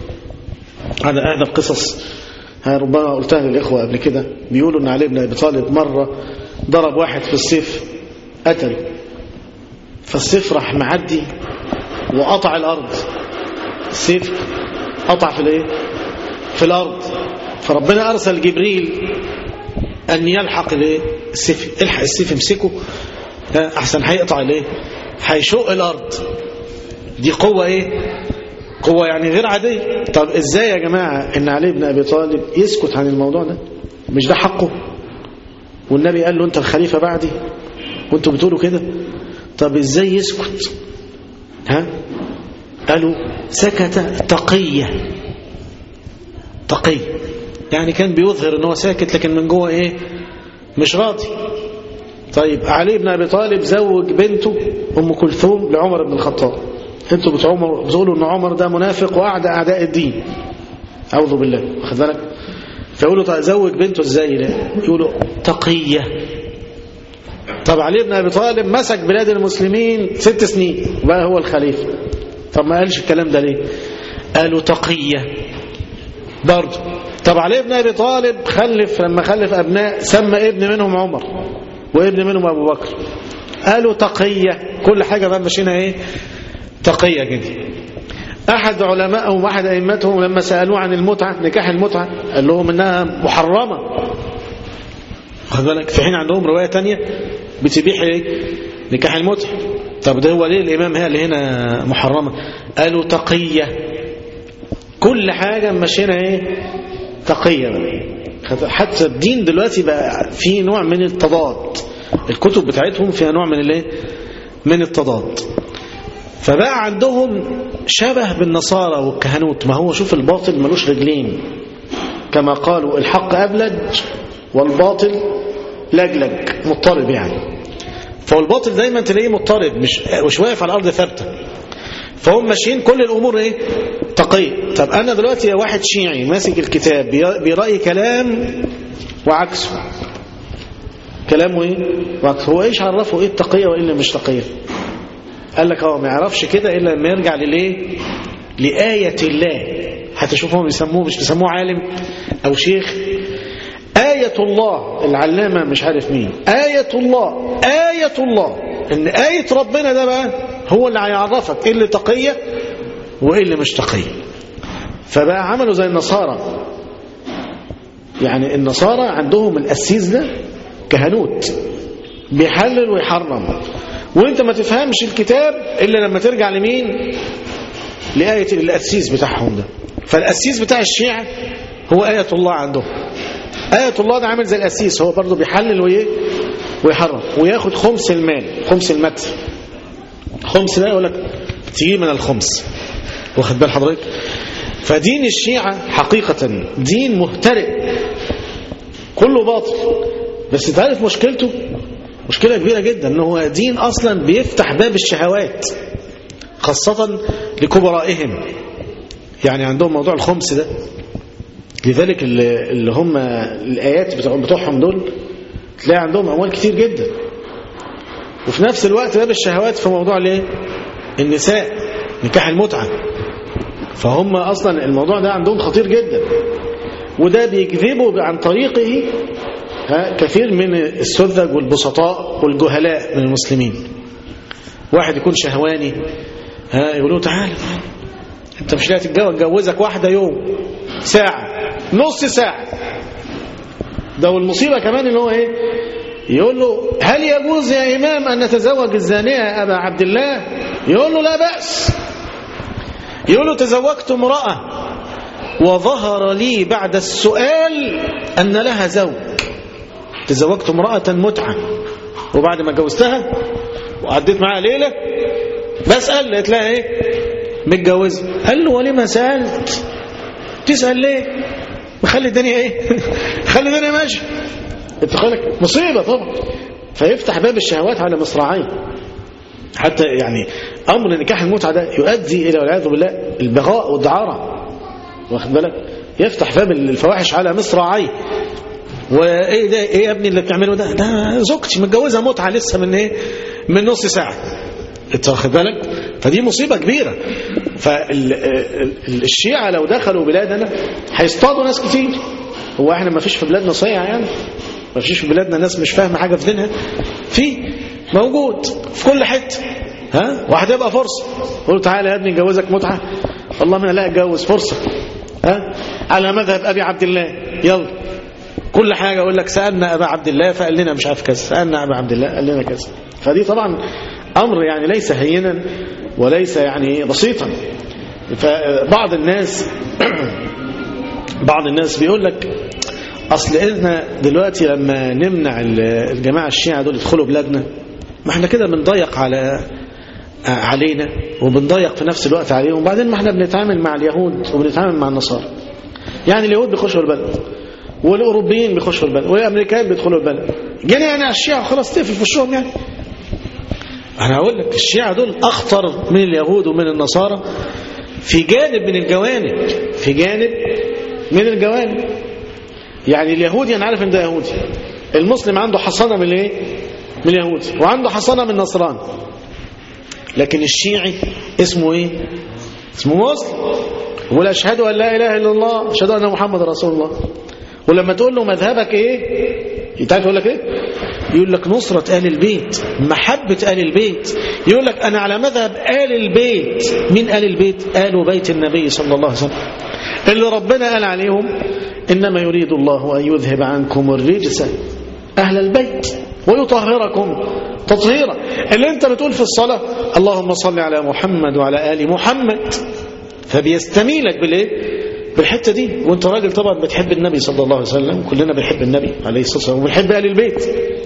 هذا احدى القصص ربما قلتها للاخوة قبل كده بيقولوا ان علي بن ابي طالب مرة ضرب واحد في السيف قتله فالسيف راح معدي وقطع الأرض السيف قطع في الايه في الأرض فربنا أرسل جبريل أن يلحق الايه السيف الحق السيف امسكه أحسن هيقطع الايه هيشق الأرض دي قوة ايه قوة يعني غير عادية طب ازاي يا جماعة ان علي بن أبي طالب يسكت عن الموضوع ده مش ده حقه والنبي قال له انت الخليفة بعدي وانتوا بتقولوا كده طب ازاي يسكت ها قالوا سكت تقية تقي يعني كان بيظهر ان هو ساكت لكن من جوه ايه مش راضي طيب علي بن ابي طالب زوج بنته ام كلثوم لعمر بن الخطاب انتوا بتقولوا ان عمر ده منافق واعدى اعداء الدين اعوذ بالله واخد بالك فيقولوا طيب زوج بنته ازاي لا يقولوا تقيه طب علي بن ابي طالب مسك بلاد المسلمين ست سنين وبقى هو الخليفه طب ما قالش الكلام ده ليه قالوا تقيه برضه طب علي بن ابي طالب خلف لما خلف ابناء سمى ابن منهم عمر وابن منهم ابو بكر قالوا تقيه كل حاجه بقى ماشيينها ايه تقيه كده احد علمائهم واحد ائمتهم لما سالوه عن المتعه نكاح المتعه قال لهم انها محرمه واخد بالك في حين عندهم روايه تانية بتبيح ايه نكاح المتعه طب ده هو ليه الامام هي اللي هنا محرمه قالوا تقيه كل حاجه ماشيينها ايه تقيه بقى حتى الدين دلوقتي بقى فيه نوع من التضاد الكتب بتاعتهم فيها نوع من الايه من التضاد فبقى عندهم شبه بالنصارى والكهنوت ما هو شوف الباطل ملوش رجلين كما قالوا الحق أبلج والباطل لجلج مضطرب يعني فهو الباطل دايما تلاقيه مضطرب مش مش واقف على الأرض ثابتة فهم ماشيين كل الأمور ايه تقية طب أنا دلوقتي واحد شيعي ماسك الكتاب بيرأي كلام وعكسه كلامه ايه وعكسه هو ايش عرفه ايه التقية وإلا مش تقية قال لك هو ما يعرفش كده إلا لما يرجع لليه لآية الله حتى شوفهم بيسموه مش بيسموه عالم أو شيخ آية الله العلامة مش عارف مين آية الله آية الله إن آية ربنا ده بقى هو اللي هيعرفك إيه اللي تقية وإيه اللي مش تقية فبقى عملوا زي النصارى يعني النصارى عندهم الأسيس ده كهنوت بيحلل ويحرم وانت ما تفهمش الكتاب إلا لما ترجع لمين لآية الأسيس بتاعهم ده فالأسيس بتاع الشيعة هو آية الله عندهم آية الله ده عامل زي الأسيس هو برضه بيحلل وإيه ويحرم وياخد خمس المال خمس المتر خمس ده يقول لك تجي من الخمس واخد بال حضرتك فدين الشيعة حقيقة دين مهترئ كله باطل بس تعرف مشكلته مشكلة كبيرة جدا ان هو دين اصلا بيفتح باب الشهوات خاصة لكبرائهم يعني عندهم موضوع الخمس ده لذلك اللي هم الآيات بتوعهم دول تلاقي عندهم أموال كتير جدا وفي نفس الوقت باب الشهوات في موضوع الايه النساء نكاح المتعة فهم أصلا الموضوع ده عندهم خطير جدا وده بيجذبوا عن طريقه ها كثير من السذج والبسطاء والجهلاء من المسلمين واحد يكون شهواني ها يقولوا تعالى انت مش لاقي تتجوز جوزك واحدة يوم ساعة نص ساعة ده والمصيبة كمان ان هو ايه يقول له هل يجوز يا إمام أن نتزوج الزانية أبا عبد الله يقول له لا بأس يقول له تزوجت امرأة وظهر لي بعد السؤال أن لها زوج تزوجت امرأة متعة وبعد ما جوزتها وعديت معاها ليلة بسأل لقيت لها ايه متجوزة قال له ولما سألت تسأل ليه مخلي الدنيا ايه خلي الدنيا ماشي انت خلك مصيبة طبعا فيفتح باب الشهوات على مصراعين حتى يعني امر نكاح المتعة ده يؤدي الى والعياذ بالله البغاء والدعارة واخد بالك يفتح باب الفواحش على مصراعيه وايه ده ايه يا ابني اللي بتعمله ده ده زوجتي متجوزها متعه لسه من ايه من نص ساعه انت واخد بالك فدي مصيبه كبيره فالشيعه لو دخلوا بلادنا هيصطادوا ناس كتير هو احنا ما فيش في بلادنا صيع يعني ما فيش في بلادنا ناس مش فاهمه حاجه في دينها في موجود في كل حته ها وهتبقى فرصه قول تعالى يا ابني اتجوزك متعه والله ما لا اتجوز فرصه ها على مذهب ابي عبد الله يلا كل حاجة أقول لك سألنا أبا عبد الله فقال لنا مش عارف كذا سألنا أبا عبد الله قال لنا كذا فدي طبعا أمر يعني ليس هينا وليس يعني بسيطا فبعض الناس بعض الناس بيقول لك أصل إحنا دلوقتي لما نمنع الجماعة الشيعة دول يدخلوا بلادنا ما احنا كده بنضيق على علينا وبنضيق في نفس الوقت عليهم وبعدين ما احنا بنتعامل مع اليهود وبنتعامل مع النصارى يعني اليهود بيخشوا البلد والاوروبيين بيخشوا البلد والامريكان بيدخلوا البلد جينا يعني على الشيعة خلاص تقفل في وشهم يعني انا هقول لك الشيعة دول اخطر من اليهود ومن النصارى في جانب من الجوانب في جانب من الجوانب يعني اليهودي انا عارف ان ده يهودي المسلم عنده حصانه من ايه من اليهودي وعنده حصانه من النصراني لكن الشيعي اسمه ايه اسمه مسلم يقول اشهد ان لا اله الا الله اشهد ان محمد رسول الله ولما تقول له مذهبك ايه تعرف يقول لك ايه يقول لك نصرة آل البيت محبة آل البيت يقول لك أنا على مذهب آل البيت مين آل البيت آل بيت النبي صلى الله عليه وسلم اللي ربنا قال عليهم إنما يريد الله أن يذهب عنكم الرجس أهل البيت ويطهركم تطهيرا اللي انت بتقول في الصلاة اللهم صل على محمد وعلى آل محمد فبيستميلك بالايه بالحتة دي وانت راجل طبعا بتحب النبي صلى الله عليه وسلم كلنا بنحب النبي عليه الصلاة والسلام وبنحب آل البيت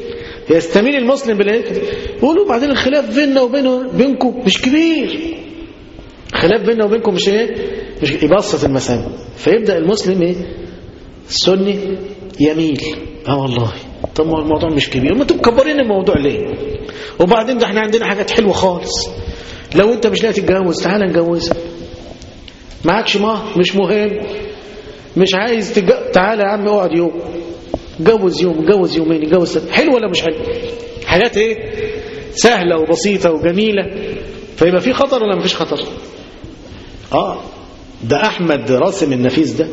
يستميل المسلم بالهيك يقولوا بعدين الخلاف بيننا وبينه بينكم مش كبير خلاف بيننا وبينكم مش ايه مش يبسط المسألة فيبدأ المسلم ايه السني يميل اه والله طب ما الموضوع مش كبير ما تكبرين الموضوع ليه وبعدين ده احنا عندنا حاجات حلوة خالص لو انت مش لاقي تتجوز تعالى نجوزها معكش مهر مش مهم مش عايز تج... تعالى يا عم اقعد يوم جوز يوم جوز يومين جوز سنة. حلو ولا مش حلو حاجات ايه سهلة وبسيطة وجميلة فيبقى في خطر ولا مفيش خطر اه ده احمد راسم النفيس ده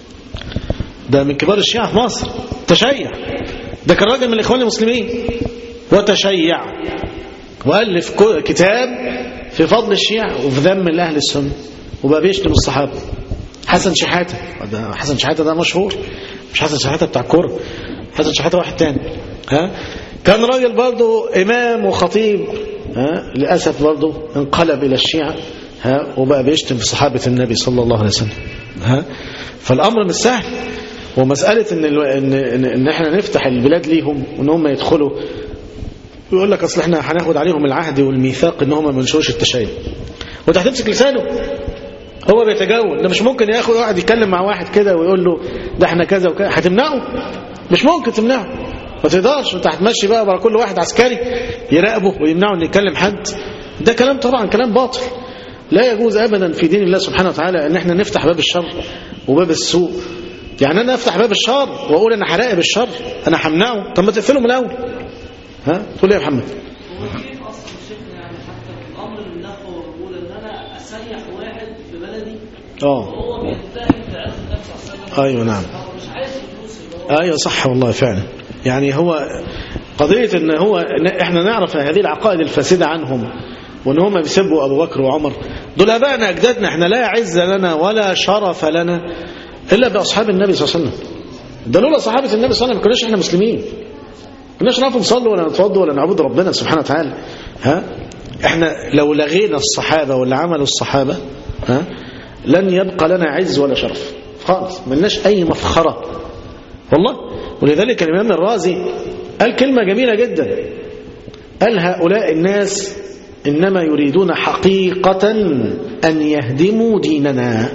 ده من كبار الشيعة في مصر تشيع ده كان راجل من الاخوان المسلمين وتشيع والف كتاب في فضل الشيعة وفي ذم الاهل السنه وبقى بيشتم الصحابه حسن شحاته ده حسن شحاته ده مشهور مش حسن شحاته بتاع الكوره حسن شحاته واحد تاني ها كان راجل برضه امام وخطيب ها للاسف برضه انقلب الى الشيعه ها وبقى بيشتم في صحابه النبي صلى الله عليه وسلم ها فالامر مش سهل ومساله ان الو... ان ان, إن احنا نفتح البلاد ليهم وان هم يدخلوا يقول لك اصل احنا هناخد عليهم العهد والميثاق ان هم ما ينشروش التشيع وانت هتمسك لسانه هو بيتجول ده مش ممكن ياخد واحد يتكلم مع واحد كده ويقول له ده احنا كذا وكذا هتمنعه مش ممكن تمنعه ما تقدرش انت هتمشي بقى ورا كل واحد عسكري يراقبه ويمنعه انه يتكلم حد ده كلام طبعا كلام باطل لا يجوز ابدا في دين الله سبحانه وتعالى ان احنا نفتح باب الشر وباب السوء يعني انا افتح باب الشر واقول انا هراقب الشر انا همنعه طب ما تقفله من الاول ها تقول ايه يا محمد هو كيف اصلا شيخنا يعني حتى الامر من نحو بقول ان انا اسيح واحد في بلدي اه وهو بيتهم في عز النبي صلى الله عليه وسلم ايوه نعم هو مش عايز الفلوس اللي هو ايوه صح والله فعلا يعني هو قضية ان هو إن احنا نعرف هذه العقائد الفاسدة عنهم وان هم بيسبوا ابو بكر وعمر دول ابائنا اجدادنا احنا لا عز لنا ولا شرف لنا الا باصحاب النبي صلى الله عليه وسلم ده لولا صحابة النبي صلى الله عليه وسلم ما كناش احنا مسلمين ما كناش نعرف نصلي ولا نتوضى ولا نعبد ربنا سبحانه وتعالى ها احنا لو لغينا الصحابة واللي عملوا الصحابة ها لن يبقى لنا عز ولا شرف خالص ملناش اي مفخرة والله ولذلك الامام الرازي قال كلمة جميلة جدا قال هؤلاء الناس إنما يريدون حقيقة أن يهدموا ديننا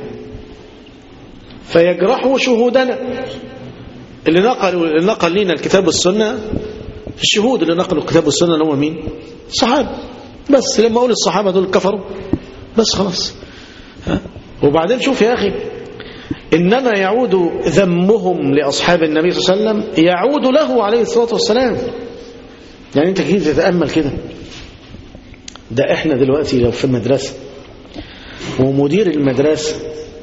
فيجرحوا شهودنا اللي نقلوا اللي نقل لنا الكتاب والسنة الشهود اللي نقلوا الكتاب والسنة اللي هم مين الصحابة بس لما أقول الصحابة دول كفروا بس خلاص ها؟ وبعدين شوف يا أخي إنما يعود ذمهم لأصحاب النبي صلى الله عليه وسلم يعود له عليه الصلاة والسلام يعني أنت كيف تتأمل كده ده إحنا دلوقتي لو في المدرسة ومدير المدرسة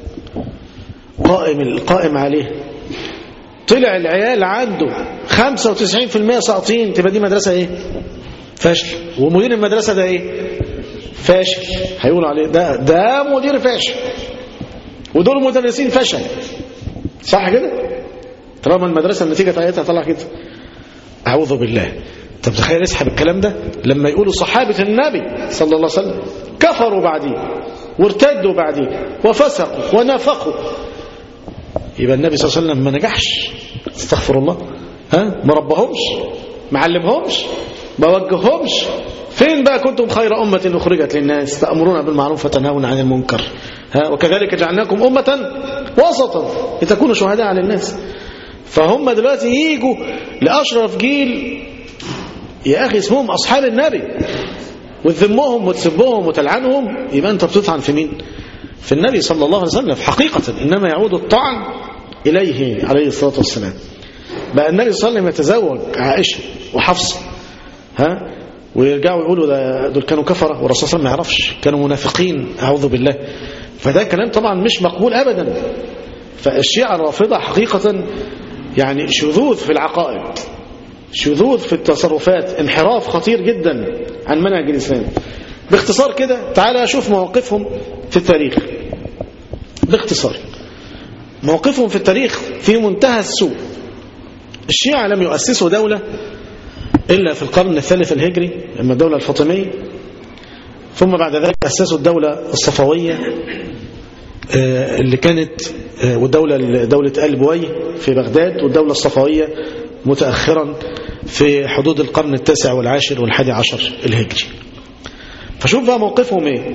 قائم القائم عليه طلع العيال عنده 95% ساقطين تبقى دي مدرسة ايه فاشل ومدير المدرسة ده ايه فاشل هيقولوا عليه ده ده مدير فاشل ودول مدرسين فشل صح كده طالما المدرسة النتيجة بتاعتها طلع كده أعوذ بالله طب تخيل اسحب الكلام ده لما يقولوا صحابة النبي صلى الله عليه وسلم كفروا بعديه وارتدوا بعديه وفسقوا ونافقوا يبقى النبي صلى الله عليه وسلم ما نجحش استغفر الله ها ما ربهمش ما علمهمش ما وجههمش فين بقى كنتم خير أمة أخرجت للناس تأمرون بالمعروف وتنهون عن المنكر ها وكذلك جعلناكم أمة وسطا لتكونوا شهداء على الناس فهم دلوقتي يجوا لأشرف جيل يا أخي اسمهم أصحاب النبي وتذمهم وتسبهم وتلعنهم يبقى أنت بتطعن في مين في النبي صلى الله عليه وسلم حقيقة إنما يعود الطعن إليه عليه الصلاة والسلام بقى النبي صلى الله عليه وسلم يتزوج عائشة وحفصة ها ويرجعوا يقولوا ده دول كانوا كفرة والرسول صلى الله عليه وسلم ما يعرفش كانوا منافقين أعوذ بالله فده كلام طبعا مش مقبول أبدا فالشيعة الرافضة حقيقة يعني شذوذ في العقائد شذوذ في التصرفات انحراف خطير جدا عن منهج الإسلام باختصار كده تعالى أشوف مواقفهم في التاريخ باختصار موقفهم في التاريخ في منتهى السوء الشيعة لم يؤسسوا دولة إلا في القرن الثالث الهجري لما الدولة الفاطمية ثم بعد ذلك أسسوا الدولة الصفوية اللي كانت والدولة دولة آل بويه في بغداد والدولة الصفوية متأخرا في حدود القرن التاسع والعاشر والحادي عشر الهجري فشوف بقى موقفهم ايه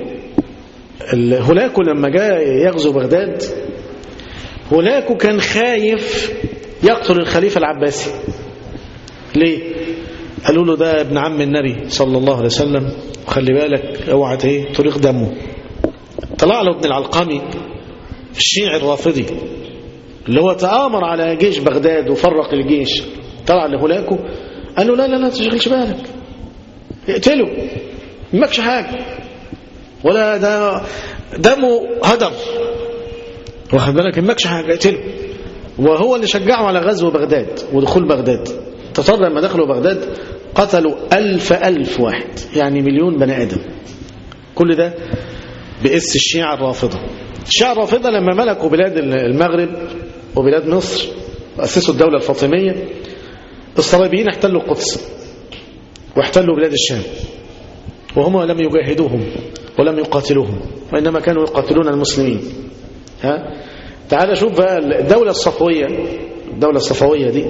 هولاكو لما جاء يغزو بغداد هولاكو كان خايف يقتل الخليفة العباسي ليه قالوا له ده ابن عم النبي صلى الله عليه وسلم وخلي بالك اوعى ايه طريق دمه طلع له ابن العلقمي الشيعي الرافضي اللي هو تآمر على جيش بغداد وفرق الجيش طلع لهولاكو قال له لا لا لا تشغلش بالك اقتله ماكش حاجة ولا ده دمه هدر واخد بالك ماكش حاجة اقتله وهو اللي شجعه على غزو بغداد ودخول بغداد تطر لما دخلوا بغداد قتلوا ألف ألف واحد يعني مليون بني آدم كل ده بإس الشيعة الرافضة الشيعة الرافضة لما ملكوا بلاد المغرب وبلاد مصر وأسسوا الدولة الفاطمية الصليبيين احتلوا القدس واحتلوا بلاد الشام وهم لم يجاهدوهم ولم يقاتلوهم وإنما كانوا يقاتلون المسلمين ها تعال شوف بقى الدولة الصفوية الدولة الصفوية دي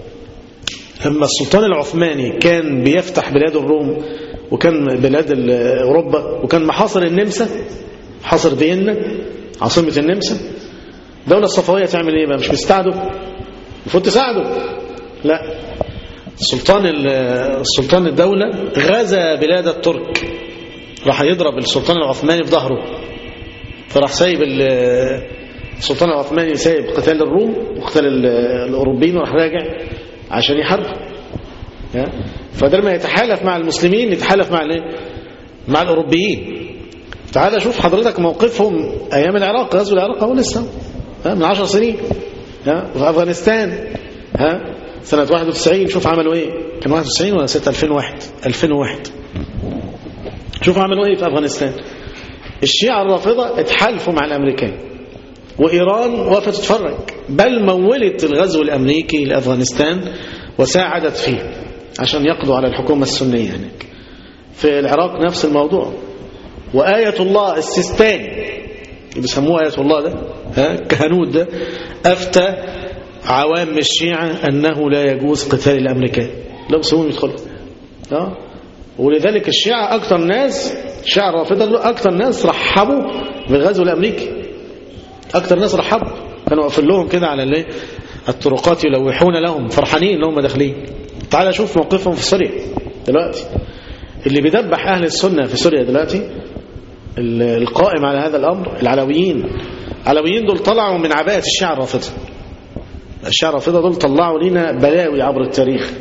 لما السلطان العثماني كان بيفتح بلاد الروم وكان بلاد أوروبا وكان محاصر النمسا حاصر فيينا عاصمة النمسا الدولة الصفوية تعمل ايه بقى مش بيستعدوا المفروض تساعده لا السلطان السلطان الدولة غزا بلاد الترك راح يضرب السلطان العثماني في ظهره فراح سايب السلطان العثماني سايب قتال الروم وقتال الأوروبيين وراح راجع عشان يحارب فدل ما يتحالف مع المسلمين يتحالف مع الايه مع الأوروبيين تعال شوف حضرتك موقفهم أيام العراق غزو العراق هو لسه من عشر سنين ها وفي أفغانستان ها سنة 91 شوف عملوا ايه كان 91 ولا 6 2001 2001 شوف عملوا ايه في أفغانستان الشيعة الرافضة اتحالفوا مع الأمريكان وإيران وقفت تتفرج بل مولت الغزو الأمريكي لأفغانستان وساعدت فيه عشان يقضوا على الحكومة السنية هناك في العراق نفس الموضوع وآية الله السيستاني اللي بيسموه آية الله ده ها كهنوت ده أفتى عوام الشيعة أنه لا يجوز قتال الأمريكان لا بسموهم يدخلوا ها ولذلك الشيعة أكثر ناس الشيعة الرافضة أكثر ناس رحبوا بالغزو الأمريكي أكثر ناس رحبوا كانوا واقفين لهم كده على الايه الطرقات يلوحون لهم فرحانين ان هم داخلين تعال شوف موقفهم في سوريا دلوقتي اللي بيدبح أهل السنة في سوريا دلوقتي القائم على هذا الأمر العلويين العلويين دول طلعوا من عباءة الشيعة الرافضة الشيعة الرافضة دول طلعوا لنا بلاوي عبر التاريخ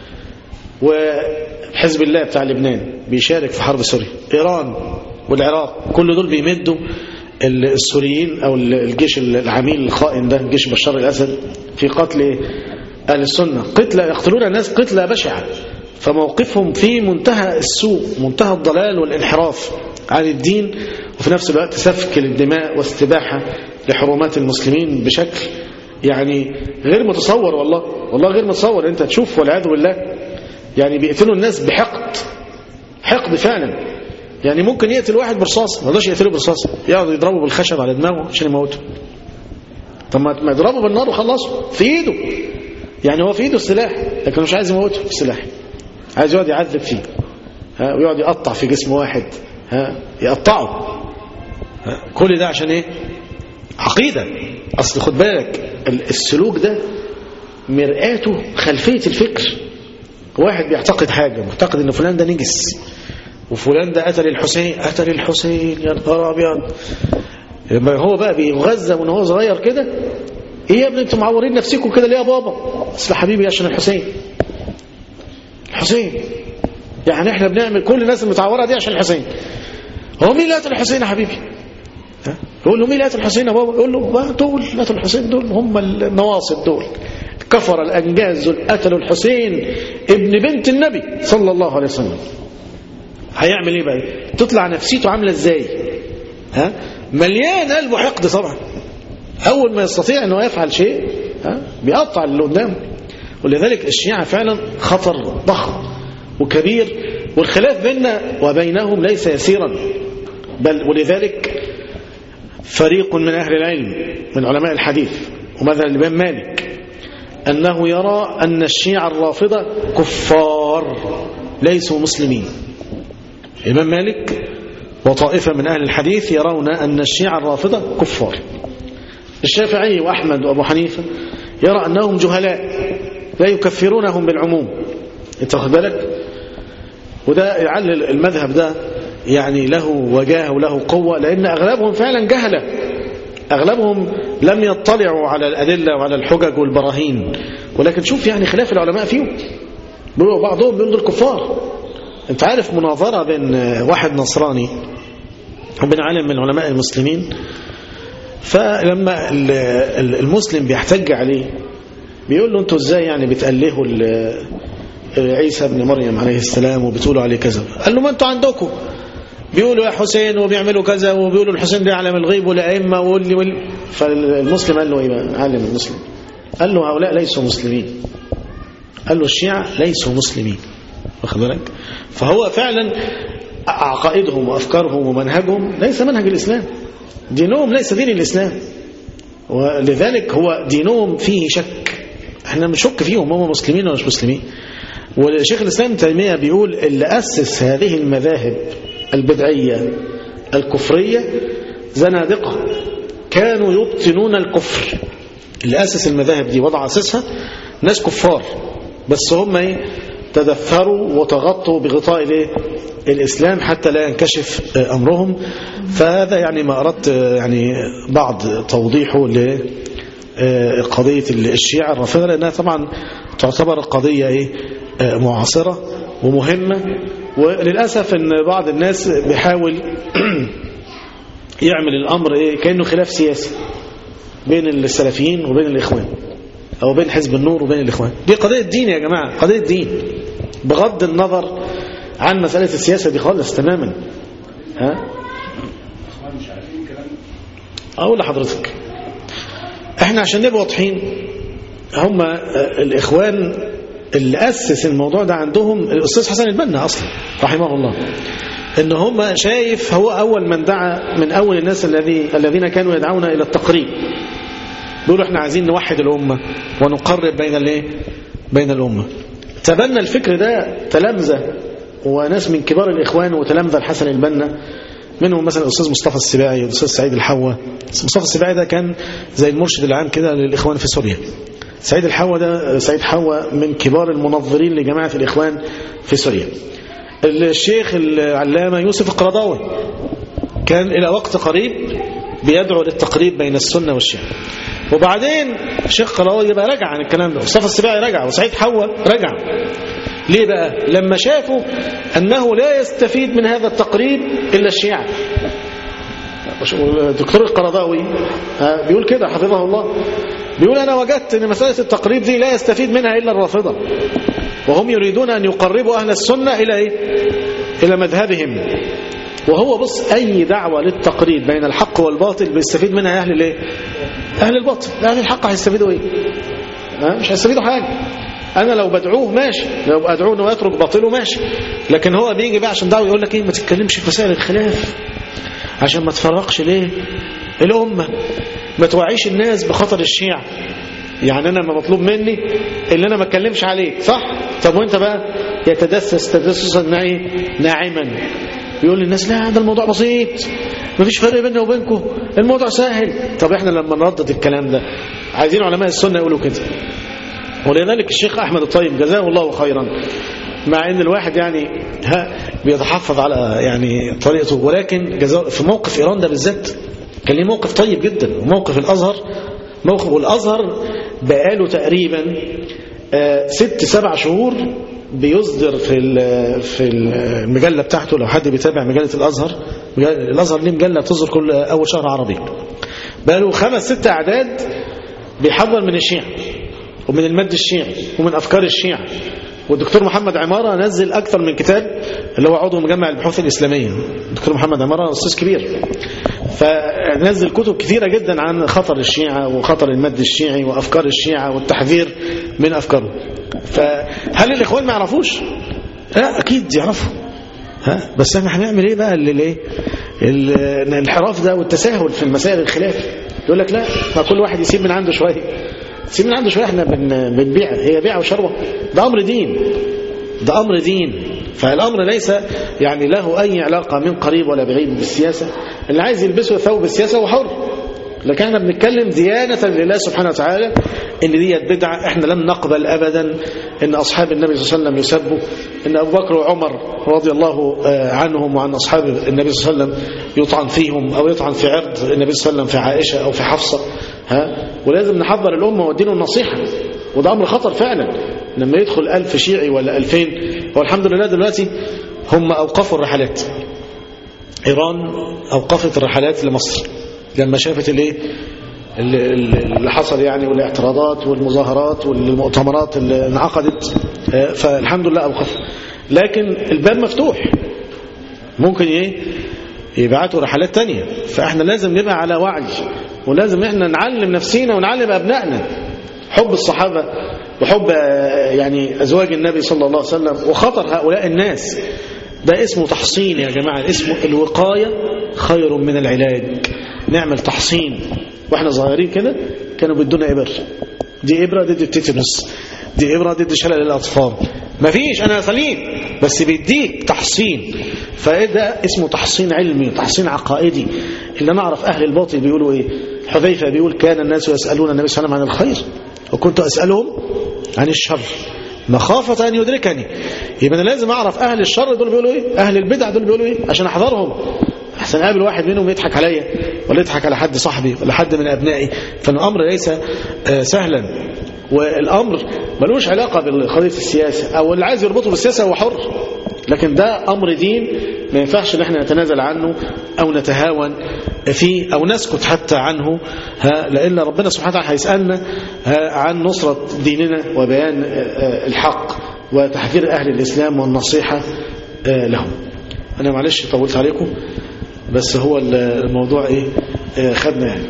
وحزب الله بتاع لبنان بيشارك في حرب سوريا إيران والعراق كل دول بيمدوا السوريين أو الجيش العميل الخائن ده جيش بشار الأسد في قتل أهل السنة قتل يقتلون الناس قتلة بشعة فموقفهم في منتهى السوء منتهى الضلال والانحراف عن الدين وفي نفس الوقت سفك للدماء واستباحة لحرمات المسلمين بشكل يعني غير متصور والله والله غير متصور انت تشوف والعياذ بالله يعني بيقتلوا الناس بحقد حقد فعلا يعني ممكن يقتل واحد برصاص ما يقدرش يقتله برصاص يقعد يضربه بالخشب على دماغه عشان يموته طب ما يضربه بالنار وخلصه في ايده يعني هو في ايده السلاح لكن مش عايز يموته في السلاح عايز يقعد يعذب فيه ها ويقعد يقطع في جسم واحد ها يقطعه ها كل ده عشان ايه عقيدة اصل خد بالك السلوك ده مرآته خلفية الفكر واحد بيعتقد حاجة معتقد ان فلان ده نجس وفلان ده قتل الحسين قتل الحسين يا نهار ابيض لما هو بقى بيغذى وان هو صغير كده ايه يا ابني انتوا معورين نفسكم كده ليه يا بابا اصل حبيبي عشان الحسين الحسين يعني احنا بنعمل كل الناس المتعوره دي عشان الحسين هو مين اللي قتل الحسين يا حبيبي ها؟ يقول له مين اللي قتل الحسين يا بابا يقول له ما دول قتلوا الحسين دول هم النواصب دول كفر الانجاز دول قتلوا الحسين ابن بنت النبي صلى الله عليه وسلم هيعمل ايه بقى تطلع نفسيته عامله ازاي ها مليان قلبه حقد طبعا اول ما يستطيع انه يفعل شيء ها بيقطع اللي قدامه ولذلك الشيعة فعلا خطر ضخم وكبير والخلاف بيننا وبينهم ليس يسيرا بل ولذلك فريق من أهل العلم من علماء الحديث ومثلا الإمام مالك أنه يرى أن الشيعة الرافضة كفار ليسوا مسلمين الإمام مالك وطائفة من أهل الحديث يرون أن الشيعة الرافضة كفار الشافعي وأحمد وأبو حنيفة يرى أنهم جهلاء لا يكفرونهم بالعموم انت واخد بالك وده يعلل المذهب ده يعني له وجاهه وله قوة لأن أغلبهم فعلا جهلة أغلبهم لم يطلعوا على الأدلة وعلى الحجج والبراهين ولكن شوف يعني خلاف العلماء فيهم بيقولوا بعضهم بيقولوا الكفار انت عارف مناظرة بين واحد نصراني وبين عالم من علماء المسلمين فلما المسلم بيحتج عليه بيقول له انتوا ازاي يعني بتألهوا عيسى ابن مريم عليه السلام وبتقولوا عليه كذا قال له ما انتوا عندكم بيقولوا يا حسين وبيعملوا كذا وبيقولوا الحسين ده يعلم الغيب والأئمة واللي واللي فالمسلم قال له ايه بقى عالم المسلم قال له هؤلاء ليسوا مسلمين قال له الشيعة ليسوا مسلمين واخد بالك فهو فعلا عقائدهم وأفكارهم ومنهجهم ليس منهج الإسلام دينهم ليس دين الإسلام ولذلك هو دينهم فيه شك احنا بنشك فيهم هم مسلمين ولا مش مسلمين والشيخ الإسلام ابن تيمية بيقول اللي أسس هذه المذاهب البدعية الكفرية زنادقة كانوا يبطنون الكفر اللي أسس المذاهب دي وضع أسسها ناس كفار بس هم ايه تدثروا وتغطوا بغطاء الايه الإسلام حتى لا ينكشف أمرهم فهذا يعني ما أردت يعني بعض توضيحه لقضية الشيعة الرافضة لأنها طبعا تعتبر قضية إيه معاصرة ومهمة وللأسف أن بعض الناس بيحاول يعمل الأمر إيه كأنه خلاف سياسي بين السلفيين وبين الإخوان أو بين حزب النور وبين الإخوان دي قضية دين يا جماعة قضية دين بغض النظر عن مسألة السياسة دي خالص تماما ها أقول لحضرتك احنا عشان نبقى واضحين هم الإخوان اللي أسس الموضوع ده عندهم الأستاذ حسن البنا أصلا رحمه الله ان هم شايف هو أول من دعا من أول الناس الذي الذين كانوا يدعون إلى التقريب بيقولوا احنا عايزين نوحد الأمة ونقرب بين الايه بين الأمة تبنى الفكر ده تلامذة وناس من كبار الإخوان وتلامذة الحسن البنا منهم مثلا الأستاذ مصطفى السباعي والأستاذ سعيد الحوا مصطفى السباعي ده كان زي المرشد العام كده للإخوان في سوريا سعيد الحوا ده سعيد حوا من كبار المنظرين لجماعة الإخوان في سوريا الشيخ العلامة يوسف القرضاوي كان إلى وقت قريب بيدعو للتقريب بين السنة والشيعة وبعدين الشيخ قرضاوي يبقى رجع عن الكلام ده مصطفى السباعي رجع وسعيد حوا رجع ليه بقى لما شافوا أنه لا يستفيد من هذا التقريب إلا الشيعة الدكتور القرضاوي بيقول كده حفظه الله بيقول أنا وجدت أن مسألة التقريب دي لا يستفيد منها إلا الرافضة وهم يريدون أن يقربوا أهل السنة إلى إيه؟ إلى مذهبهم وهو بص أي دعوة للتقريب بين الحق والباطل بيستفيد منها أهل الإيه؟ أهل الباطل أهل الحق هيستفيدوا إيه ها؟ مش هيستفيدوا حاجة أنا لو بدعوه ماشي لو أدعوه أنه يترك باطله ماشي لكن هو بيجي بقى عشان دعوه يقول لك إيه ما تتكلمش في مسائل الخلاف عشان ما تفرقش ليه الأمة ما توعيش الناس بخطر الشيعة يعني أنا ما مطلوب مني اللي أنا ما اتكلمش عليه صح طب وانت بقى يتدسس تدسسا ناعما يقول للناس لا ده الموضوع بسيط مفيش فرق بيننا وبينكم الموضوع سهل طب احنا لما نردد الكلام ده عايزين علماء السنة يقولوا كده ولذلك الشيخ أحمد الطيب جزاه الله خيرا مع ان الواحد يعني ها بيتحفظ على يعني طريقته ولكن جزاه في موقف ايران ده بالذات كان ليه موقف طيب جدا وموقف الازهر موقف والازهر بقاله تقريبا آه ست سبع شهور بيصدر في في المجله بتاعته لو حد بيتابع مجله الازهر الازهر ليه مجله بتصدر كل اول شهر عربي بقاله خمس ست اعداد بيحضر من الشيعة ومن المد الشيعي ومن افكار الشيعة والدكتور محمد عمارة نزل أكثر من كتاب اللي هو عضو مجمع البحوث الإسلامية الدكتور محمد عمارة أستاذ كبير فنزل كتب كثيرة جدا عن خطر الشيعة وخطر المد الشيعي وأفكار الشيعة والتحذير من أفكاره فهل الإخوان ما يعرفوش؟ لا أكيد يعرفوا ها بس احنا هنعمل ايه بقى اللي ايه الانحراف ده والتساهل في المسائل الخلاف يقول لك لا ما كل واحد يسيب من عنده شويه سيب من عنده شويه احنا بن- بنبيع هي بيع وشروه ده امر دين ده امر دين فالامر ليس يعني له اي علاقه من قريب ولا بعيد بالسياسه اللي عايز يلبسه ثوب السياسه هو حر لكن احنا بنتكلم ديانة لله سبحانه وتعالى ان دي بدعة احنا لن نقبل ابدا ان اصحاب النبي صلى الله عليه وسلم يسبوا ان ابو بكر وعمر رضي الله آه، عنهم وعن اصحاب النبي صلى الله عليه وسلم يطعن فيهم او يطعن في عرض النبي صلى الله عليه وسلم في عائشة او في حفصة ها ولازم نحضر الامة واديله النصيحة وده امر خطر فعلا لما يدخل ألف شيعي ولا ألفين والحمد لله دلوقتي هم اوقفوا الرحلات ايران اوقفت الرحلات لمصر لما شافت الايه اللي اللي حصل يعني والاعتراضات والمظاهرات والمؤتمرات اللي انعقدت آه، فالحمد لله اوقف لكن الباب مفتوح ممكن ايه يبعتوا رحلات تانية فاحنا لازم نبقى على وعي ولازم احنا نعلم نفسينا ونعلم ابنائنا حب الصحابة وحب آه، يعني ازواج النبي صلى الله عليه وسلم وخطر هؤلاء الناس ده اسمه تحصين يا جماعة اسمه الوقاية خير من العلاج نعمل تحصين واحنا صغيرين كده كانوا بيدونا ابر دي ابره ضد التيتانوس دي ابره ضد شلل الاطفال مفيش انا سليم بس بيديك تحصين فده اسمه تحصين علمي تحصين عقائدي اللي نعرف اهل الباطل بيقولوا ايه حذيفه بيقول كان الناس يسالون النبي صلى الله عليه وسلم عن الخير وكنت اسالهم عن الشر مخافة أن يدركني يبقى أنا لازم أعرف أهل الشر دول بيقولوا إيه أهل البدع دول بيقولوا إيه عشان أحذرهم أحسن أقابل واحد منهم يضحك عليا ولا يضحك على حد صاحبي ولا حد من أبنائي فالأمر ليس آه، سهلا والأمر ملوش علاقة بقضية السياسة أو اللي عايز يربطه بالسياسة هو حر لكن ده أمر دين ما ينفعش ان احنا نتنازل عنه أو نتهاون فيه أو نسكت حتى عنه ها لإلا ربنا سبحانه وتعالى هيسألنا ها عن نصرة ديننا وبيان آه، آه، الحق وتحذير أهل الإسلام والنصيحة آه، لهم أنا معلش طولت عليكم بس هو الموضوع إيه آه، خدنا يعني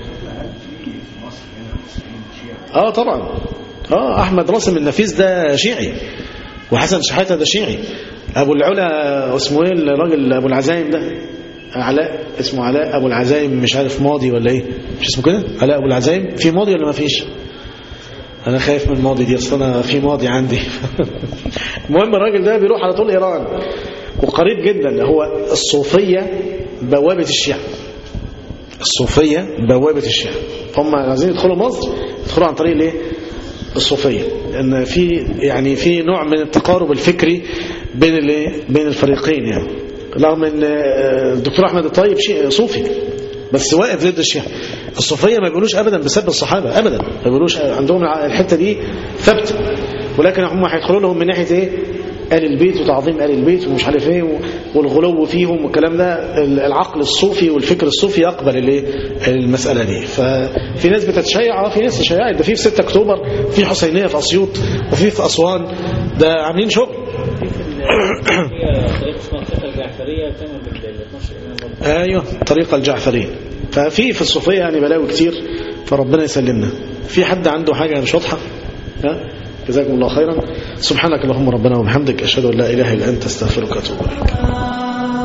اه طبعا اه احمد راسم النفيس ده شيعي وحسن شحاته ده شيعي ابو العلا اسمه ايه الراجل ابو العزايم ده علاء اسمه علاء ابو العزايم مش عارف ماضي ولا ايه مش اسمه كده علاء ابو العزايم في ماضي ولا ما فيش انا خايف من الماضي دي اصل انا في ماضي عندي المهم الراجل ده بيروح على طول ايران وقريب جدا هو الصوفيه بوابه الشيعة الصوفيه بوابه الشيعة هم عايزين يدخلوا مصر يدخلوا عن طريق الايه الصوفيه لان في يعني في نوع من التقارب الفكري بين الايه بين الفريقين يعني رغم ان آه، الدكتور احمد الطيب شيء صوفي بس واقف ضد الشيعة الصوفيه ما بيقولوش ابدا بسب الصحابه ابدا ما بيقولوش عندهم الحته دي ثابته ولكن هم هيدخلوا لهم من ناحيه ايه آل البيت وتعظيم آل البيت ومش عارف ايه و- والغلو فيهم والكلام ده العقل الصوفي والفكر الصوفي يقبل الايه المسألة دي ففي ناس بتتشيع اه في ناس تشيعت ده في في 6 اكتوبر في حسينية في اسيوط وفي في اسوان ده عاملين شغل هي طريقة اسمها الطريقة الجعفرية تعمل بال 12 إمام برضه. ايوه الطريقة الجعفرية ففي في الصوفية يعني بلاوي كتير فربنا يسلمنا في حد عنده حاجة مش واضحة ها جزاكم الله خيرا سبحانك اللهم ربنا وبحمدك أشهد أن لا إله إلا أنت استغفرك وأتوب إليك